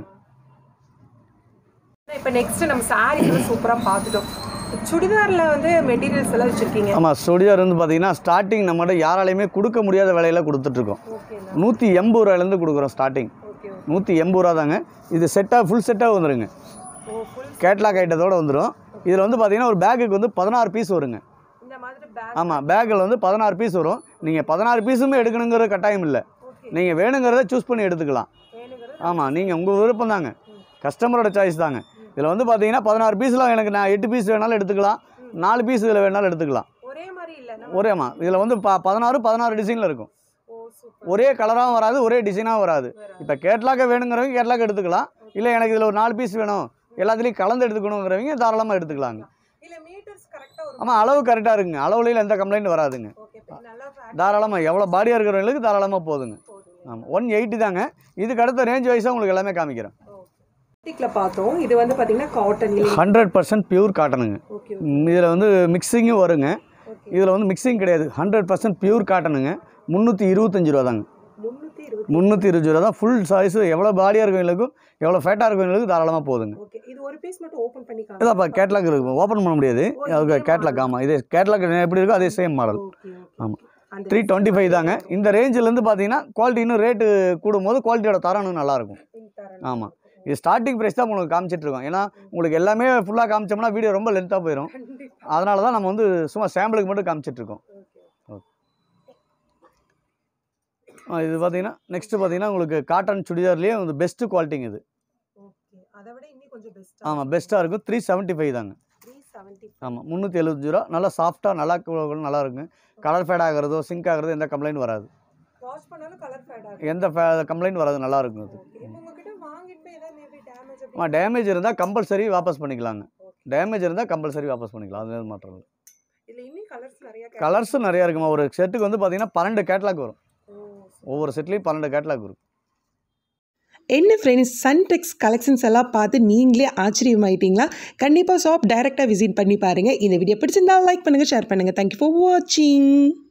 இப்போ நெக்ஸ்ட் நம்ம சாரீஸ் சூப்பராக பார்த்துட்டோம் சுடிதாரில் வந்து மெட்டீரியல்ஸ் எல்லாம் வச்சுருக்கீங்க ஆமாம் சுடிதார் வந்து பார்த்தீங்கன்னா ஸ்டார்டிங் நம்மகிட்ட யாராலையுமே கொடுக்க முடியாத விலையில கொடுத்துட்ருக்கோம் ஓகே நூற்றி எண்பது ரூபாயிலேருந்து கொடுக்குறோம் ஸ்டார்டிங் ஓகே நூற்றி எண்பது ரூபா தாங்க இது செட்டாக ஃபுல் செட்டாக வந்துருங்க ஓ ஃபுல் கேட்லாக் ஐட்டத்தோடு வந்துடும் இதில் வந்து பார்த்தீங்கன்னா ஒரு பேக்குக்கு வந்து பதினாறு பீஸ் வருங்க இந்த மாதிரி பேக் ஆமாம் பேக்கில் வந்து பதினாறு பீஸ் வரும் நீங்கள் பதினாறு பீஸுமே எடுக்கணுங்கிற கட்டாயம் இல்லை ஓகே நீங்கள் வேணுங்கிறத சூஸ் பண்ணி எடுத்துக்கலாம் வேணுங்கிறது ஆமாம் நீங்கள் உங்கள் விருப்பம் தாங்க கஸ்டமரோட சாய்ஸ் தாங்க இதில் வந்து பார்த்தீங்கன்னா பதினாறு பீஸில் எனக்கு நான் எட்டு பீஸ் வேணாலும் எடுத்துக்கலாம் நாலு பீஸ் இதில் வேணாலும் எடுத்துக்கலாம் ஒரே மாதிரி இல்லை நம்ம ஒரேமா இதில் வந்து ப பதினாறு பதினாறு டிசைனில் இருக்கும் ஓ சூப்பர் ஒரே கலராகவும் வராது ஒரே டிசைனாகவும் வராது இப்போ கேட்லாக்க வேணுங்கிறவங்க கேட்லாக் எடுத்துக்கலாம் இல்லை எனக்கு இதில் ஒரு நாலு பீஸ் வேணும் எல்லாத்துலேயும் கலந்து எடுத்துக்கணுங்கிறவங்க தாராளமாக எடுத்துக்கலாங்க இல்லை மீட்டர்ஸ் கரெக்டாக ஒரு ஆமாம் அளவு கரெக்டாக இருக்குங்க அளவுலையும் எந்த கம்ப்ளைண்ட் வராதுங்க ஓகே நல்லா தாராளமாக எவ்வளோ பாடியாக இருக்கிறவங்களுக்கு தாராளமாக போதுங்க போதுங்க ஆமாம் ஒன் எயிட்டி தாங்க இதுக்கு அடுத்த ரேஞ்ச் வைஸாக உங்களுக்கு எல்லாமே காமிக்கிறேன் ஓகே பார்த்தோம் இது வந்து பார்த்தீங்கன்னா காட்டன் இல்லை ஹண்ட்ரட் பர்சன்ட் பியூர் காட்டனுங்க ஓகே இதில் வந்து மிக்சிங்கும் வருங்க ஓகே இதில் வந்து மிக்சிங் கிடையாது ஹண்ட்ரட் பர்சன்ட் பியூர் காட்டனுங்க முந்நூற்றி இருபத்தஞ்சி ரூபா தாங்க முந்நூற்றி இருபது முந்நூற்றி இருபது ரூபா தான் ஃபுல் சைஸு எவ்வளோ பாடியாக இருக்கவங்களுக்கும் எவ்வளோ ஃபேட்டாக இருக்கவங்களுக்கு தாராளமாக போதுங்க ஓகே இது ஒரு பீஸ் மட்டும் ஓப்பன் பண்ணி காமி இதாப்பா கேட்லாக் இருக்கும் ஓப்பன் பண்ண முடியாது அதுக்கு கேட்லாக் ஆமாம் இதே கேட்லாக் எப்படி இருக்கோ அதே சேம் மாடல் ஓகே ஓகே ஆமாம் அந்த த்ரீ டுவெண்ட்டி ஃபைவ் தாங்க இந்த ரேஞ்சிலேருந்து பார்த்தீங்கன்னா குவாலிட்டி இன்னும் ரேட்டு கூடும்போது குவாலிட்டியோட தரம் இன்னும் நல்லாயிருக்கும் தரேன் ஆமாம் இது ஸ்டார்டிங் ப்ரைஸ் தான் உங்களுக்கு காமிச்சிட்டு இருக்கோம் ஏன்னா உங்களுக்கு எல்லாமே ஃபுல்லாக காமிச்சோம்னா வீடியோ ரொம்ப லென்த்தாக போயிடும் கண்டிப்பா அதனால தான் நம்ம வந்து சும்மா சாம்பிளுக்கு மட்டும் காமிச்சிட்டு இருக்கோம் ஓகே ஆ, இது பார்த்தீங்கன்னா நெக்ஸ்ட்டு பார்த்தீங்கன்னா உங்களுக்கு காட்டன் சுடிதார்லேயே வந்து பெஸ்ட்டு குவாலிட்டிங்க இது ஓகே அதை விட இன்னும் கொஞ்சம் பெஸ்ட் ஆமாம் பெஸ்ட்டாக இருக்கும் த்ரீ செவன்ட்டி ஃபைவ் தாங்க த்ரீ செவன்ட்டி ஆமாம் முந்நூற்றி எழுபத்தஞ்சு ரூபா நல்லா சாஃப்டாக நல்லா கு- நல்லா இருக்குங்க கலர் ஃபேட் ஆகிறதோ சிங்க் ஆகிறதோ எந்த கம்ப்ளைண்ட் வராது வாஷ் பண்ணாலும் கலர் ஃபேட் ஆகும் எந்த கம்ப்ளைண்ட் வராது நல்லா இருக்கும் அது ஓகே இப்போ உங்ககிட்ட வாங்கிட்டு ஏதாவது மேபி டேமேஜ் ஆமாம் டேமேஜ் இருந்தால் கம்பல்சரி வாபஸ் பண்ணிக்கலாங்க டேமேஜ் இருந்தால் கம்பல்சரி வாபஸ் பண்ணிக்கலாம் அது எதுவும் மாற்றம் இல்லை இல்ல இன்னும் கலர்ஸ் நிறைய கலர்ஸும் நிறையா இருக்குமா ஒரு செட்டுக்கு வந்து பார்த்தீங்கன்னா பன்னெண்டு கேட்லாக் வரும் ஓ ஒவ்வொரு செட்லேயும் பன்னெண்டு கேட்லாக் வரும் என்ன ஃப்ரெண்ட்ஸ் சன்டெக்ஸ் கலெக்ஷன்ஸ் எல்லாம் பார்த்து நீங்களே ஆச்சரியமாயிட்டீங்களா கண்டிப்பாக ஷாப் டைரெக்டாக விசிட் பண்ணி பாருங்கள் இந்த வீடியோ பிடிச்சிருந்தா லைக் பண்ணுங்கள் ஷேர் பண்ணுங்கள் தேங்க்யூ ஃபார் வாட்சிங்